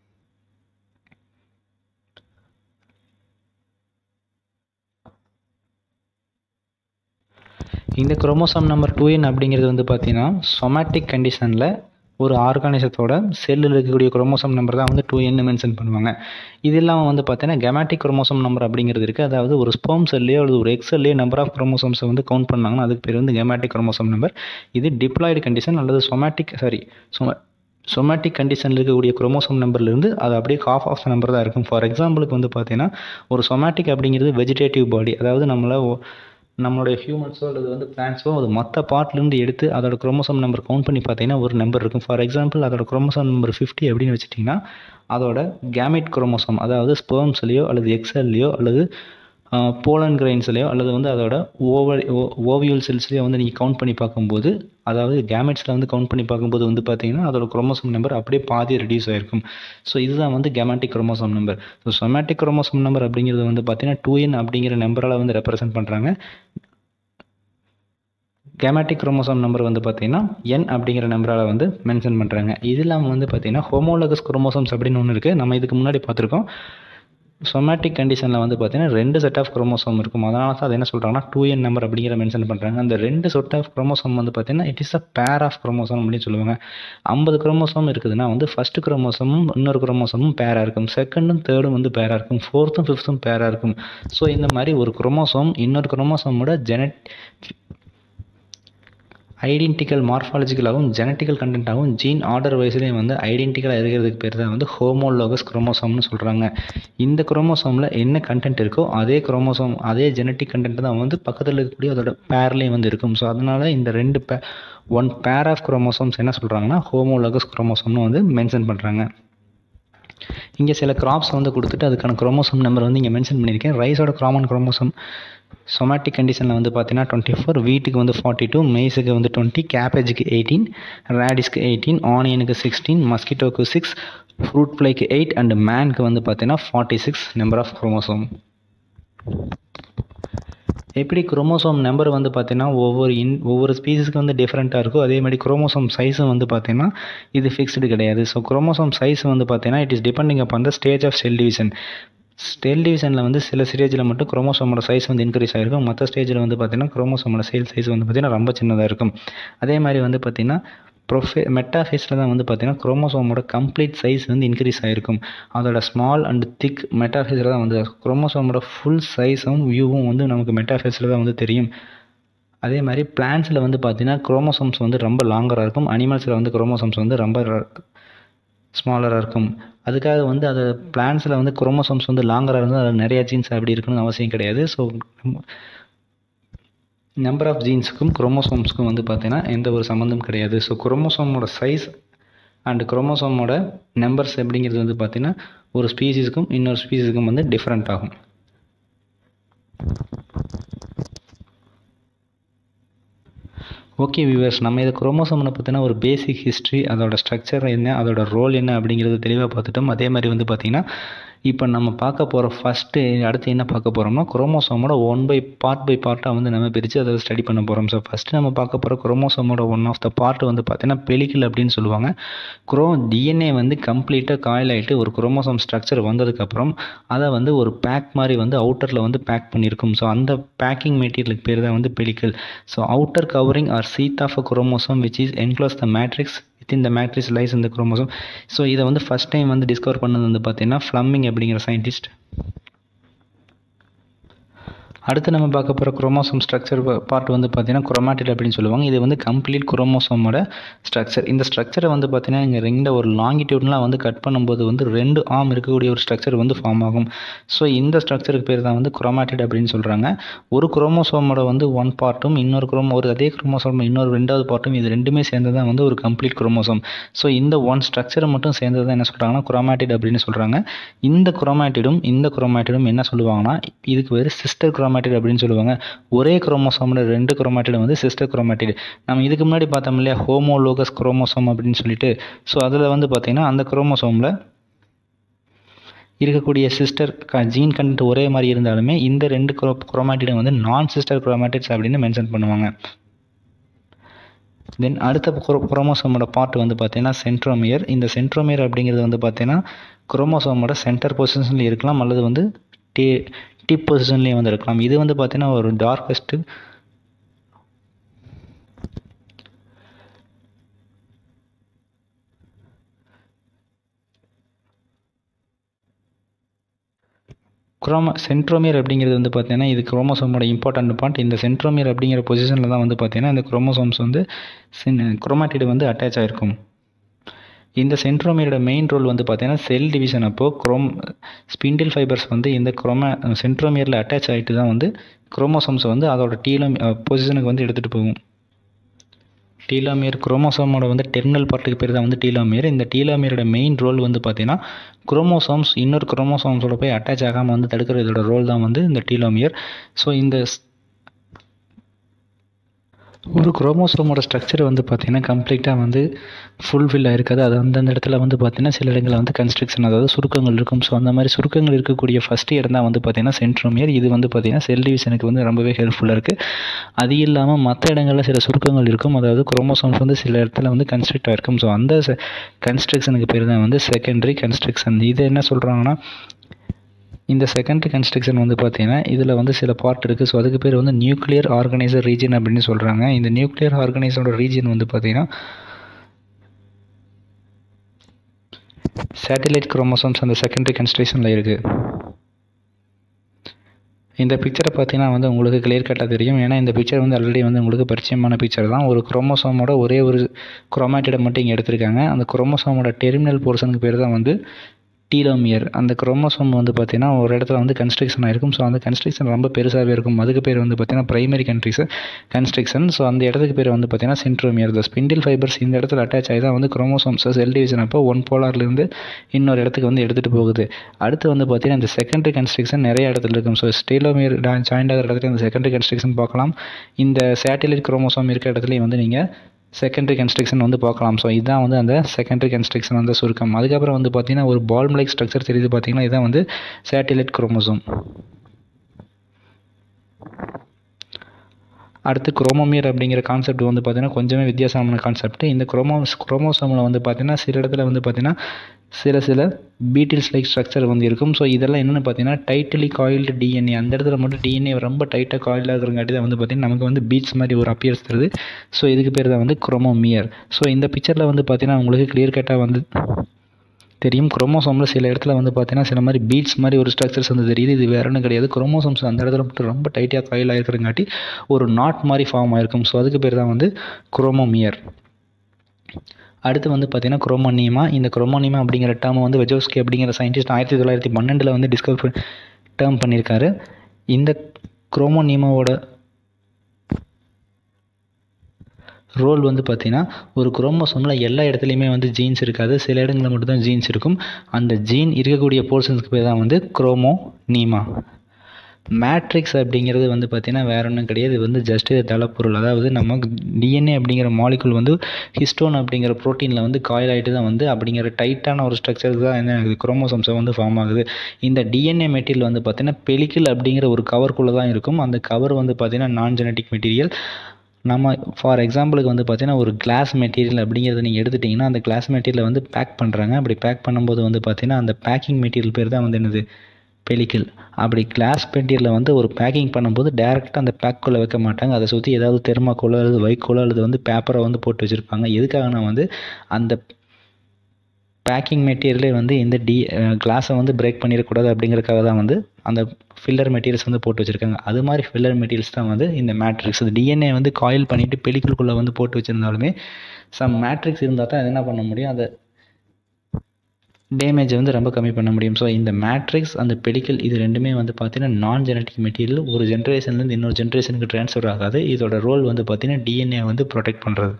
இந்த குரோமோசோம் நம்பர் டூ என் அப்படிங்கிறது வந்து பார்த்தீங்கன்னா சொமேட்டிக் கண்டிஷனில் ஒரு ஆர்கானிசத்தோட செல்லில் இருக்கக்கூடிய குரோமோசோம் நம்பர் தான் வந்து டூ என்னு மென்ஷன் பண்ணுவாங்க இது இல்லாமல் வந்து பார்த்தீங்கன்னா கெமாட்டிக் குரோமோசோம் நம்பர் அப்படிங்கிறது இருக்குது அதாவது ஒரு ஸ்போம் செல்லையோ அல்லது ஒரு எக்ஸ் செல்லையோ நம்பர் ஆஃப் குரோமோசோம்ஸை வந்து கவுண்ட் பண்ணாங்கன்னா அதுக்கு பேர் வந்து கெமாட்டிக் குரோமோசோம் நம்பர் இது டிப்ளாய்டு கண்டிஷன் அல்லது சொமேட்டிக் சாரி சொம சொமேட்டிக் கண்டிஷனில் இருக்கக்கூடிய குரோமோசோம் நம்பர்லேருந்து அது அப்படியே காஃப் ஆஃப் நம்பர் தான் இருக்கும் ஃபார் எக்ஸாம்பிளுக்கு வந்து பார்த்தீங்கன்னா ஒரு சொமேட்டிக் அப்படிங்கிறது வெஜிடேட்டிவ் பாடி அதாவது நம்மளை நம்மளுடைய ஹியூமன்ஸோ அல்லது வந்து பிளான்ஸோ அது மற்ற பார்ட்லேருந்து எடுத்து அதோட குரோமோசோம் நம்பர் கவுண்ட் பண்ணி பார்த்தீங்கன்னா ஒரு நம்பர் இருக்கும் ஃபார் எக்ஸாம்பிள் அதோட குரோமோசோம் நம்பர் ஃபிஃப்டி அப்படின்னு வச்சுட்டிங்கன்னா அதோட கேமிட் குரோமோசோம் அதாவது ஸ்பெர்ம்ஸ்லேயோ அல்லது எக்ஸல்லையோ அல்லது போலன் கிரைன்ஸ்லையோ அல்லது வந்து அதோட ஓவ ஓவியல் செல்ஸ்லையோ வந்து நீங்கள் கவுண்ட் பண்ணி பார்க்கும்போது அதாவது கேமெட்ஸில் வந்து கவுண்ட் பண்ணி பார்க்கும்போது வந்து பார்த்தீங்கன்னா அதோட குரோமோசோம் நம்பர் அப்படியே பாதி ரெடியூஸ் ஆகிருக்கும் ஸோ இதுதான் வந்து gametic chromosome number so somatic chromosome number அப்படிங்கிறது வந்து பார்த்தீங்கன்னா டூ என் அப்படிங்கிற நம்பரால் வந்து ரெப்ரசென்ட் பண்ணுறாங்க கேமேட்டிக் குரோமோசோம் நம்பர் வந்து பார்த்தீங்கன்னா என் அப்படிங்கிற நம்பரால் வந்து மென்ஷன் பண்ணுறாங்க இது இல்லாமல் வந்து பார்த்தீங்கன்னா ஹோமோலகஸ் குரோமோசோம்ஸ் அப்படின்னு ஒன்று இருக்குது நம்ம இதுக்கு முன்னாடி பார்த்துருக்கோம் சொமேட்டிக் கண்டிஷனில் வந்து பார்த்தீங்கன்னா ரெண்டு செட் ஆஃப் குரோமோசோம் இருக்கும் அதனால தான் அது என்ன சொல்கிறாங்கன்னா டூ என் நம்பர் அப்படிங்கிற மென்ஷன் பண்ணுறாங்க அந்த ரெண்டு செட் ஆஃப் குரோமோசோம் வந்து பார்த்தீங்கன்னா it is a pair of chromosome அப்படின்னு சொல்லுவாங்க ஐம்பது குரோமோசோம் இருக்குதுன்னா வந்து ஃபஸ்ட்டு குரோமோசோமும் இன்னொரு குரோமோசோமும் பேராக இருக்கும் செகண்டும் தேர்டும் வந்து பேராக இருக்கும் ஃபோர்த்தும் ஃபிஃப்த்தும் பேராக இருக்கும் ஸோ இந்த மாதிரி ஒரு குரோமோசோம் இன்னொரு குரோமோசோமோட ஜெனட் ஐடென்டிக்கல் மார்ஃபாலஜிக்கலாகவும் ஜெனட்டிக்கல் கண்டென்ட்டாகவும் ஜீன் ஆர்டர் வைஸ்லேயும் வந்து ஐடென்டிக்கலாக இருக்கிறதுக்கு பேர் தான் வந்து ஹோமோலோகஸ் குரோமோசோம்னு சொல்கிறாங்க இந்த குரோமோசோமில் என்ன கண்டென்ட் இருக்கோ அதே குரோமோசோம் அதே ஜெனட்டிக் கண்டென்ட் தான் வந்து பக்கத்தில் இருக்கக்கூடிய அதோட பேர்லேயும் வந்து இருக்கும் ஸோ அதனால் இந்த ரெண்டு பே ஒன் பேர் ஆஃப் குரோமோசோம்ஸ் என்ன சொல்கிறாங்கன்னா ஹோமோலோகஸ் குரோமோசோம்னு வந்து மென்ஷன் பண்ணுறாங்க இங்கே சில கிராப்ஸ் வந்து கொடுத்துட்டு அதுக்கான குரோமோசோம் நம்பர் வந்து இங்கே மென்ஷன் பண்ணியிருக்கேன் ரைஸோட காமன் குரோமோசோம் சொமேட்டிக் கண்டிஷனில் வந்து பார்த்தீங்கன்னா டுவெண்ட்டி ஃபோர் வீட்டுக்கு வந்து ஃபார்ட்டி டூ மெய்ஸுக்கு வந்து டுவெண்ட்டி கேபேஜுக்கு எயிட்டீன் ரேடிஸ்க்கு எயிட்டீன் ஆனியனுக்கு சிக்ஸ்டீன் மஸ்கிட்டோக்கு சிக்ஸ் ஃப்ரூட் ஃப்ளைக்கு எயிட் அண்ட் மேனுக்கு வந்து பார்த்தீங்கன்னா forty six number of chromosome எப்படி குரோமோசோம் நம்பர் வந்து பார்த்தீங்கன்னா ஒவ்வொரு இன் ஒவ்வொரு ஸ்பீசிஸ்க்கு வந்து டிஃப்ரெண்ட்டாக இருக்கும் அதே மாதிரி குரோமோசோம் சைஸும் வந்து பார்த்தீங்கன்னா இது ஃபிக்ஸ்டு கிடையாது ஸோ குரோமோசோம் சைஸ் வந்து பார்த்தீங்கன்னா it is depending upon the stage of cell division cell டிவிஷனில் வந்து சில ஸ்டேஜில் மட்டும் குரோமோசோமோட சைஸ் வந்து இன்க்ரீஸ் ஆகிருக்கும் மற்ற ஸ்டேஜில் வந்து பார்த்திங்கன்னா குரோமோசோமோட சேல் சைஸ் வந்து பார்த்திங்கன்னா ரொம்ப சின்னதாக இருக்கும் அதே மாதிரி வந்து பார்த்திங்கன்னா ப்ரொஃபே மெட்டாஃபேஸில் தான் வந்து பார்த்திங்கன்னா குரோமோசோமோட கம்ப்ளீட் சைஸ் வந்து இன்க்ரீஸ் ஆகிருக்கும் அதோட ஸ்மால் அண்ட் திக் மெட்டாஃபேஸில் தான் வந்து குரோமோசோமோட ஃபுல் சைஸும் வியூவும் வந்து நமக்கு மெட்டாஃபேஸில் தான் வந்து தெரியும் அதே மாதிரி பிளான்ஸில் வந்து பார்த்திங்கன்னா குரோமோசோம்ஸ் வந்து ரொம்ப லாங்கராக இருக்கும் அனிமல்ஸில் வந்து குரோமோசோம்ஸ் வந்து ரொம்ப ஸ்மாலராக இருக்கும் அதுக்காக வந்து அது பிளான்ஸில் வந்து குரோமோசோம்ஸ் வந்து லாங்கராக இருந்தால் அதில் நிறைய ஜீன்ஸ் அப்படி இருக்கணும்னு அவசியம் கிடையாது ஸோ நம்பர் ஆஃப் ஜீன்ஸுக்கும் குரோமோசோம்ஸுக்கும் வந்து பார்த்தீங்கன்னா எந்த ஒரு சம்மந்தம் கிடையாது ஸோ குரோமோசோமோட சைஸ் அண்ட் குரோமோசோமோட நம்பர்ஸ் எப்படிங்கிறது வந்து பார்த்தீங்கன்னா ஒரு ஸ்பீசிஸுக்கும் இன்னொரு ஸ்பீசிஸுக்கும் வந்து டிஃப்ரெண்ட் ஆகும் ஓகே வியூவர்ஸ் நம்ம இதை குரோமோசோம்னை பற்றின ஒரு பேசிக் ஹிஸ்ட்ரி அதோட ஸ்ட்ரக்சர் என்ன அதோட ரோல் என்ன அப்படிங்கிறது தெளிவாக பார்த்துட்டோம் அதே மாதிரி வந்து பார்த்திங்கன்னா இப்போ நம்ம பார்க்க போகிற ஃபஸ்ட்டு அடுத்து என்ன பார்க்க போகிறோம்னா குரோமோசோமோட ஒன் பை பார்ட் பை பார்ட்டாக வந்து நம்ம பிரித்து அதை ஸ்டடி பண்ண போகிறோம் ஸோ ஃபஸ்ட்டு நம்ம பார்க்க போகிற குரோமோசோமோட ஒன் ஆஃப் த பார்ட் வந்து பார்த்தீங்கன்னா பெலிக்கல் அப்படின்னு சொல்லுவாங்க குரோ டிஎன்ஏ வந்து கம்ப்ளீட்டாக காயில் ஆகிட்டு ஒரு குரோமோசோம் ஸ்ட்ரக்சர் வந்ததுக்கப்புறம் அதை வந்து ஒரு பேக் மாதிரி வந்து அவுட்டரில் வந்து பேக் பண்ணியிருக்கும் ஸோ அந்த பேக்கிங் மெட்டீரியலுக்கு பேர் தான் வந்து pellicle so outer covering or sheath of a chromosome which is enclose the matrix within the matrix lies இந்த குரோமோசோம் ஸோ இதை வந்து ஃபஸ்ட் டைம் வந்து டிஸ்கவர் பண்ணது வந்து பார்த்தீங்கன்னா ஃப்ளம்மிங் அப்படிங்கிற சயின்டிஸ்ட் அடுத்து நம்ம பார்க்க போகிற குரோமோசோம் ஸ்ட்ரக்சர் பார்ட் வந்து பார்த்தீங்கன்னா குரோமாட்டிட் அப்படின்னு சொல்லுவாங்க இது வந்து கம்ப்ளீட் குரோமோசோமோட ஸ்ட்ரக்சர் இந்த ஸ்ட்ரக்சரை வந்து பார்த்தீங்கன்னா இங்கே ரெண்டு ஒரு லாங்கிடியூட்லாம் வந்து கட் பண்ணும்போது வந்து ரெண்டு ஆம் இருக்கக்கூடிய ஒரு ஸ்ட்ரக்சர் வந்து ஃபார்ம் ஆகும் ஸோ இந்த ஸ்ட்ரக்சருக்கு பேர் தான் வந்து குரோமாட்டிட் அப்படின்னு சொல்கிறாங்க ஒரு குரோமோசோமோட வந்து ஒன் பார்ட்டும் இன்னொரு குரோமோ ஒரு அதே குரோமோசோம் இன்னொரு ரெண்டாவது பார்ட்டும் இது ரெண்டுமே சேர்ந்து தான் வந்து ஒரு கம்ப்ளீட் குரோமோசோம் ஸோ இந்த ஒன் ஸ்ட்ரக்சரை மட்டும் சேர்ந்தது தான் என்ன சொல்கிறாங்கன்னா குரோமாட்டிட் அப்படின்னு சொல்கிறாங்க இந்த குரோமாட்டிடும் இந்த குரோமாட்டிடும் என்ன சொல்லுவாங்கன்னா இதுக்கு பேர் சிஸ்டர் குரோமாட்டிட் அப்படின்னு சொல்லுவாங்க ஒரே குரோமோசோமோட ரெண்டு குரோமாட்டிட் வந்து சிஸ்டர் குரோமாட்டிட் நம்ம இதுக்கு முன்னாடி பார்த்தோம் இல்லையா ஹோமோலோகஸ் குரோமோசோம் அப்படின்னு சொல்லிட்டு ஸோ அதில் வந்து பார்த்திங்கன்னா அந்த குரோமோசோமில் இருக்கக்கூடிய சிஸ்டர் ஜீன் கண்டென்ட் ஒரே மாதிரி இருந்தாலுமே இந்த ரெண்டு குரோ குரோமாட்டிடும் வந்து நான் சிஸ்டர் குரோமாட்டிட்ஸ் அப்படின்னு மென்ஷன் பண்ணுவாங்க தென் அடுத்த குரோ குரோமோசோமோட பார்ட் வந்து பார்த்தீங்கன்னா சென்ட்ரோமியர் இந்த சென்ட்ரோமியர் அப்படிங்கிறது வந்து பார்த்தீங்கன்னா குரோமோசோமோட சென்டர் பொசிஷனில் இருக்கலாம் அல்லது வந்து டே டிப் பொசிஷன்லேயும் வந்து இருக்கலாம் இது வந்து பார்த்தீங்கன்னா ஒரு டார்க்கஸ்ட்டு குரோமோ சென்ட்ரோமியர் அப்படிங்கிறது வந்து பார்த்தீங்கன்னா இது குரோமோசோமோட இம்பார்ட்டன்ட் பார்ட் இந்த சென்ட்ரோமியர் அப்படிங்கிற பொசிஷனில் தான் வந்து பார்த்தீங்கன்னா இந்த குரோமோசோம்ஸ் வந்து குரோமாட்டிடு வந்து அட்டாச் ஆகிருக்கும் இந்த சென்ட்ரோமியரோட மெயின் ரோல் வந்து பார்த்தீங்கன்னா செல் டிவிஷன் அப்போது குரோம் ஸ்பிண்டில் ஃபைபர்ஸ் வந்து இந்த குரோமா சென்ட்ரோமியரில் அட்டாச் ஆகிட்டு தான் வந்து குரோமோசோம்ஸ் வந்து அதோட டீலம் பொசிஷனுக்கு வந்து எடுத்துகிட்டு போகும் டீலாமியர் குரோமோசோமோட வந்து டெர்மினல் பார்ட்டுக்கு பேர் தான் வந்து டீலாமியர் இந்த டீலாமியரோட மெயின் ரோல் வந்து பார்த்தீங்கன்னா குரோமோசோம்ஸ் இன்னொரு குரோமோசோம்ஸோட போய் அட்டாச் ஆகாமல் வந்து தடுக்கிற இதோட ரோல் தான் வந்து இந்த டீலோமியர் ஸோ இந்த ஒரு குரோமோசோமோட ஸ்ட்ரக்சர் வந்து பார்த்திங்கன்னா கம்ப்ளீட்டாக வந்து ஃபுல்ஃபில் ஆயிருக்காது அது அந்தந்த இடத்துல வந்து பார்த்திங்கன்னா சில இடங்களில் வந்து கன்ஸ்ட்ரக்ஷன் அதாவது சுருக்கங்கள் இருக்கும் ஸோ அந்த மாதிரி சுருக்கங்கள் இருக்கக்கூடிய ஃபஸ்ட்டு இடம் தான் வந்து பார்த்திங்கன்னா சென்ட்ரோமியர் இது வந்து பார்த்திங்கன்னா செல் டிவிஷனுக்கு வந்து ரொம்பவே ஹெல்ப்ஃபுல்லாக இருக்குது அது இல்லாமல் மற்ற இடங்களில் சில சுருக்கங்கள் இருக்கும் அதாவது குரோமோசோம்ஸ் வந்து சில இடத்துல வந்து கன்ஸ்ட்ரக்ட் ஆகிருக்கும் ஸோ அந்த கன்ஸ்ட்ரக்ஷனுக்கு பேர் தான் வந்து செகண்டரி கன்ஸ்ட்ரக்ஷன் இது என்ன சொல்கிறாங்கன்னா இந்த செகண்டரி கன்ஸ்ட்ரக்ஷன் வந்து பார்த்தீங்கன்னா இதில் வந்து சில பார்ட் இருக்குது ஸோ அதுக்கு பேர் வந்து நியூக்ளியர் ஆர்கனைசர் ரீஜன் அப்படின்னு சொல்கிறாங்க இந்த நியூக்ளியர் ஆர்கனைசரோட ரீஜன் வந்து பார்த்தீங்கன்னா சேட்டிலைட் குரோமோசோம்ஸ் அந்த செகண்டரி கன்ஸ்ட்ரக்ஷனில் இருக்குது இந்த பிக்சரை பார்த்தீங்கன்னா வந்து உங்களுக்கு கிளியர் கட்டாக தெரியும் ஏன்னா இந்த பிக்சர் வந்து ஆல்ரெடி வந்து உங்களுக்கு பரிச்சயமான பிக்சர் தான் ஒரு குரோமோசோமோட ஒரே ஒரு குரோமாட்டிடை மட்டும் இங்கே எடுத்திருக்காங்க அந்த குரோமோசோமோட டெர்மினல் போர்ஷனுக்கு பேர் தான் வந்து டீலோமியர் அந்த குரோமோசோம் வந்து பார்த்தீங்கன்னா ஒரு இடத்துல வந்து கன்ஸ்ட்ரக்ஷன் ஆயிருக்கும் ஸோ அந்த கன்ஸ்ட்ரக்ஷன் ரொம்ப பெருசாகவே இருக்கும் அதுக்கு பேர் வந்து பார்த்தீங்கன்னா பிரைமரி கன்ட்ரிஸ் கன்ஸ்ட்ரக்ஷன் ஸோ அந்த இடத்துக்கு பேர் வந்து பார்த்தீங்கன்னா சென்ட்ரோமியர் த ஸ்பிண்டில் ஃபைபர்ஸ் இந்த இடத்துல அட்டாச் ஆகி தான் வந்து குரோமோசோம்ஸ் செல் டிவிஷன் அப்போ ஒன் போலார்லேருந்து இன்னொரு இடத்துக்கு வந்து எடுத்துகிட்டு போகுது அடுத்து வந்து பார்த்தீங்கன்னா இந்த செகண்டரி கன்ஸ்ட்ரக்ஷன் நிறைய இடத்துல இருக்கும் ஸோ ஸ்டீலோமியர் ஜாயிண்ட் ஆகிற இடத்துல இந்த செகண்டரி கன்ஸ்ட்ரக்ஷன் பார்க்கலாம் இந்த சேட்டிலைட் குரோமோசோம் இருக்கிற இடத்துலையும் வந்து நீங்கள் செகண்டரி கன்ஸ்ட்ரக்ஷன் வந்து பார்க்கலாம் ஸோ இதுதான் வந்து அந்த செகண்டரி கன்ஸ்ட்ரக்ஷன் வந்து சுருக்கம் அதுக்கப்புறம் வந்து பார்த்தீங்கன்னா ஒரு பால் லைக் ஸ்ட்ரக்சர் தெரியுது பார்த்தீங்கன்னா இதுதான் வந்து சேட்டிலைட் குரோமோசோம் அடுத்து குரோமோமியர் அப்படிங்கிற கான்செப்ட் வந்து பார்த்தீங்கன்னா கொஞ்சமே வித்தியாசமான கான்செப்ட் இந்த குரோமோஸ் குரோமோசோமில் வந்து பார்த்தீங்கன்னா சில இடத்துல வந்து பார்த்தீங்கன்னா சில சில பீட்டில்ஸ் லைக் ஸ்ட்ரக்சர் வந்து இருக்கும் ஸோ இதெல்லாம் என்னென்னு பார்த்தீங்கன்னா டைட்டலி காயில்டு டிஎன்ஏ அந்த இடத்துல மட்டும் டிஎன்ஏ ரொம்ப டைட்டாக காயிலாக இருக்கிறங்காட்டி தான் வந்து பார்த்திங்கன்னா நமக்கு வந்து பீட்ஸ் மாதிரி ஒரு அப்பியர்ஸ் தருது ஸோ இதுக்கு பேர் தான் வந்து குரோமோமியர் ஸோ இந்த பிக்சரில் வந்து பார்த்திங்கன்னா உங்களுக்கு கிளியர் கட்டாக வந்து தெரியும் குரோமோசோமில் சில இடத்துல வந்து பார்த்தீங்கன்னா சில மாதிரி பீட்ஸ் மாதிரி ஒரு ஸ்ட்ரக்சர்ஸ் வந்து தெரியுது இது வேற ஒன்றும் கிடையாது குரோமோசோம்ஸ் அந்த இடத்துல மட்டும் ரொம்ப டைட்டாக காயில் ஆகிருக்கிறங்காட்டி ஒரு நாட் மாதிரி ஃபார்ம் ஆயிருக்கும் ஸோ அதுக்கு பேர் தான் வந்து குரோமோமியர் அடுத்து வந்து பார்த்தீங்கன்னா குரோமோனியமா இந்த குரோமோனியமா அப்படிங்கிற டேர்ம் வந்து வெஜோஸ்கி அப்படிங்கிற சயின்டிஸ்ட் ஆயிரத்தி தொள்ளாயிரத்தி பன்னெண்டில் வந்து டிஸ்கவர் டேர்ம் பண்ணியிருக்காரு இந்த குரோமோனியமாவோட ரோல் வந்து பார்த்தீங்கன்னா ஒரு குரோமோசோமில் எல்லா இடத்துலையுமே வந்து ஜீன்ஸ் இருக்காது சில இடங்களில் மட்டும்தான் ஜீன்ஸ் இருக்கும் அந்த ஜீன் இருக்கக்கூடிய போர்ஷன்ஸ்க்கு பேர் தான் வந்து குரோமோனீமா மேட்ரிக்ஸ் அப்படிங்கிறது வந்து பார்த்திங்கன்னா வேற ஒன்றும் கிடையாது இது வந்து ஜஸ்ட் தளப்பொருள் அதாவது நம்ம டிஎன்ஏ அப்படிங்கிற மாலிகுல் வந்து ஹிஸ்டோன் அப்படிங்கிற ப்ரோட்டீனில் வந்து காயில் ஆகிட்டு தான் வந்து அப்படிங்கிற டைட்டான ஒரு ஸ்ட்ரக்சருக்கு தான் என்ன ஆகுது குரோமோசோம்ஸை வந்து ஃபார்ம் ஆகுது இந்த டிஎன்ஏ மெட்டீரியல் வந்து பார்த்திங்கன்னா பெலிக்கிள் அப்படிங்கிற ஒரு கவருக்குள்ளே தான் இருக்கும் அந்த கவர் வந்து பார்த்திங்கன்னா நான் ஜெனட்டிக் மெட்டீரியல் நம்ம ஃபார் எக்ஸாம்பிளுக்கு வந்து பார்த்தீங்கன்னா ஒரு கிளாஸ் மெட்டீரியல் அப்படிங்கிறத நீங்கள் எடுத்துட்டிங்கன்னா அந்த கிளாஸ் மெட்டீரியலை வந்து பேக் பண்ணுறாங்க அப்படி பேக் பண்ணும்போது வந்து பார்த்தீங்கன்னா அந்த பேக்கிங் மெட்டீரியல் பேர் தான் வந்து என்னது பெலிக்கிள் அப்படி கிளாஸ் மெட்டீரியலை வந்து ஒரு பேக்கிங் பண்ணும்போது டேரெக்டாக அந்த பேக்குள்ளே வைக்க மாட்டாங்க அதை சுற்றி ஏதாவது தெர்மாக்கோலோ அல்லது வைக்கோலோ அல்லது வந்து பேப்பரை வந்து போட்டு வச்சுருப்பாங்க எதுக்காகனா வந்து அந்த பேக்கிங் மெட்டீரியலே வந்து இந்த டி கிளாஸை வந்து பிரேக் பண்ணிடக்கூடாது அப்படிங்கிறதுக்காக தான் வந்து அந்த ஃபில்லர் மெட்டீரியல்ஸ் வந்து போட்டு வச்சுருக்காங்க அது மாதிரி ஃபில்லர் மெட்டீரியல்ஸ் தான் வந்து இந்த மேட்ரிக்ஸ் டிஎன்ஏ வந்து காயில் பண்ணிவிட்டு பெலிக்குள்குள்ளே வந்து போட்டு வச்சுருந்தாலுமே சம் மேட்ரிக்ஸ் இருந்தால் தான் என்ன பண்ண முடியும் அதை டேமேஜை வந்து ரொம்ப கம்மி பண்ண முடியும் ஸோ இந்த மேட்ரிக்ஸ் அந்த பெலிக்கல் இது ரெண்டுமே வந்து பார்த்தீங்கன்னா நான் ஜெனட்டிக் மெட்டீரியல் ஒரு ஜென்ரேஷன்லேருந்து இன்னொரு ஜென்ரேஷனுக்கு ட்ரான்ஸ்ஃபர் ஆகாது இதோட ரோல் வந்து பார்த்தீங்கன்னா டிஎன்ஏ வந்து ப்ரொடெக்ட் பண்ணுறது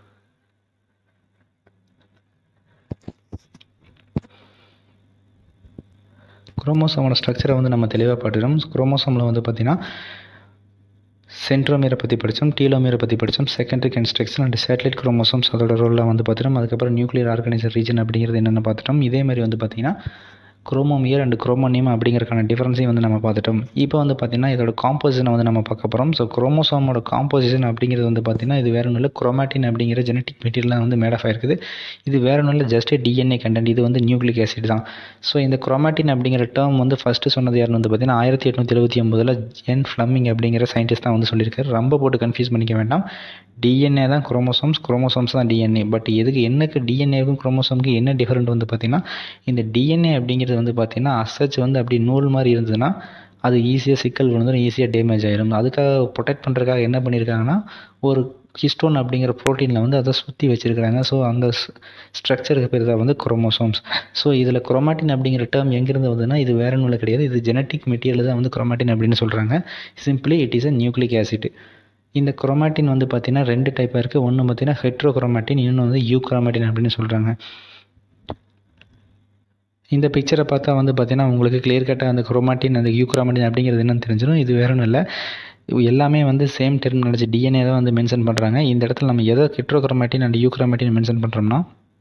குரோமோசோமோட ஸ்ட்ரக்சரை வந்து நம்ம தெளிவாக பார்த்துக்கிறோம் குரோமோசோமில் வந்து பார்த்திங்கன்னா சென்ட்ரோமியரை பற்றி படித்தோம் டீலோமியரை பற்றி படித்தோம் secondary construction and satellite chromosomes அதோட ரோலில் வந்து பார்த்துட்டோம் அதுக்கப்புறம் நியூக்ளியர் ஆர்கனைசர் ரீஜன் அப்படிங்கிறது என்னென்ன பார்த்துட்டோம் இதே மாதிரி வந்து பார்த்திங்கன்னா குரோமோமியர் அண்ட் குரோமோனியம் அப்படிங்கிறக்கான டிஃப்ரென்ஸையும் வந்து நம்ம பார்த்துட்டோம் இப்போ வந்து பார்த்திங்கன்னா இதோட காம்போசிஷனை வந்து நம்ம பார்க்க போகிறோம் ஸோ குரோமோசோமோட காம்போசிஷன் அப்படிங்கிறது வந்து பார்த்திங்கன்னா இது வேறு ஒன்றும் இல்லை குரோமாட்டின் அப்படிங்கிற ஜெனட்டிக் மெட்டீரியல் வந்து மேட் ஆஃப் ஆயிருக்குது இது வேறு ஒன்றும் இல்லை ஜஸ்ட் டிஎன்ஏ கண்டென்ட் இது வந்து நியூக்ளிக் ஆசிட் தான் ஸோ இந்த குரோமாட்டின் அப்படிங்கிற டேர்ம் வந்து ஃபஸ்ட்டு சொன்னது யாருன்னு வந்து பார்த்திங்கன்னா ஆயிரத்தி எட்நூற்றி எழுபத்தி ஒம்பதில் என் ஃப்ளம்மிங் அப்படிங்கிற சயின்டிஸ்ட் தான் வந்து சொல்லியிருக்காரு ரொம்ப போட்டு கன்ஃபியூஸ் பண்ணிக்க வேண்டாம் டிஎன்ஏ தான் குரோமோசோம்ஸ் குரோமோசோம்ஸ் தான் டிஎன்ஏ பட் எதுக்கு என்னக்கு டிஎன்ஏவுக்கும் குரோமோசோமுக்கும் என்ன டிஃபரெண்ட் வந்து பார்த்திங்கன்னா இந்த டிஎன்ஏ அப்படிங்கிறது வந்து பார்த்திங்கன்னா அசச் வந்து அப்படி நூல் மாதிரி இருந்ததுன்னா அது ஈஸியாக சிக்கல் விழுந்துடும் ஈஸியாக டேமேஜ் ஆயிடும் அதுக்காக ப்ரொடெக்ட் பண்ணுறதுக்காக என்ன பண்ணியிருக்காங்கன்னா ஒரு ஹிஸ்டோன் அப்படிங்கிற ப்ரோட்டீனில் வந்து அதை சுற்றி வச்சுருக்காங்க ஸோ அந்த ஸ்ட்ரக்சருக்கு பேர் தான் வந்து குரோமோசோம்ஸ் ஸோ இதில் குரோமாட்டின் அப்படிங்கிற டேர்ம் எங்கேருந்து வந்ததுன்னா இது வேற ஒன்றும் கிடையாது இது ஜெனட்டிக் மெட்டீரியல் தான் வந்து குரோமாட்டின் அப்படின்னு சொல்கிறாங்க simply it is a nucleic acid இந்த குரோமாட்டின் வந்து பார்த்திங்கன்னா ரெண்டு டைப்பாக இருக்குது ஒன்று பார்த்திங்கன்னா ஹெட்ரோ குரோமாட்டின் இன்னொன்று வந்து யூ குரோமாட்டின் அப்படின்னு சொல்கிறாங்க இந்த பிக்சரை பார்த்தா வந்து பார்த்திங்கன்னா உங்களுக்கு கிளியர் கட்டாக அந்த குரோமாட்டின் அந்த யூ குரோமாட்டின் அப்படிங்கிறது என்னன்னு தெரிஞ்சிடும் இது வேற ஒன்றும் இல்லை எல்லாமே வந்து சேம் டெர்மினாலஜி டிஎன்ஏ தான் வந்து மென்ஷன் பண்ணுறாங்க இந்த இடத்துல நம்ம எதோ heterochromatin and euchromatin mention பண்ணுறோம்னா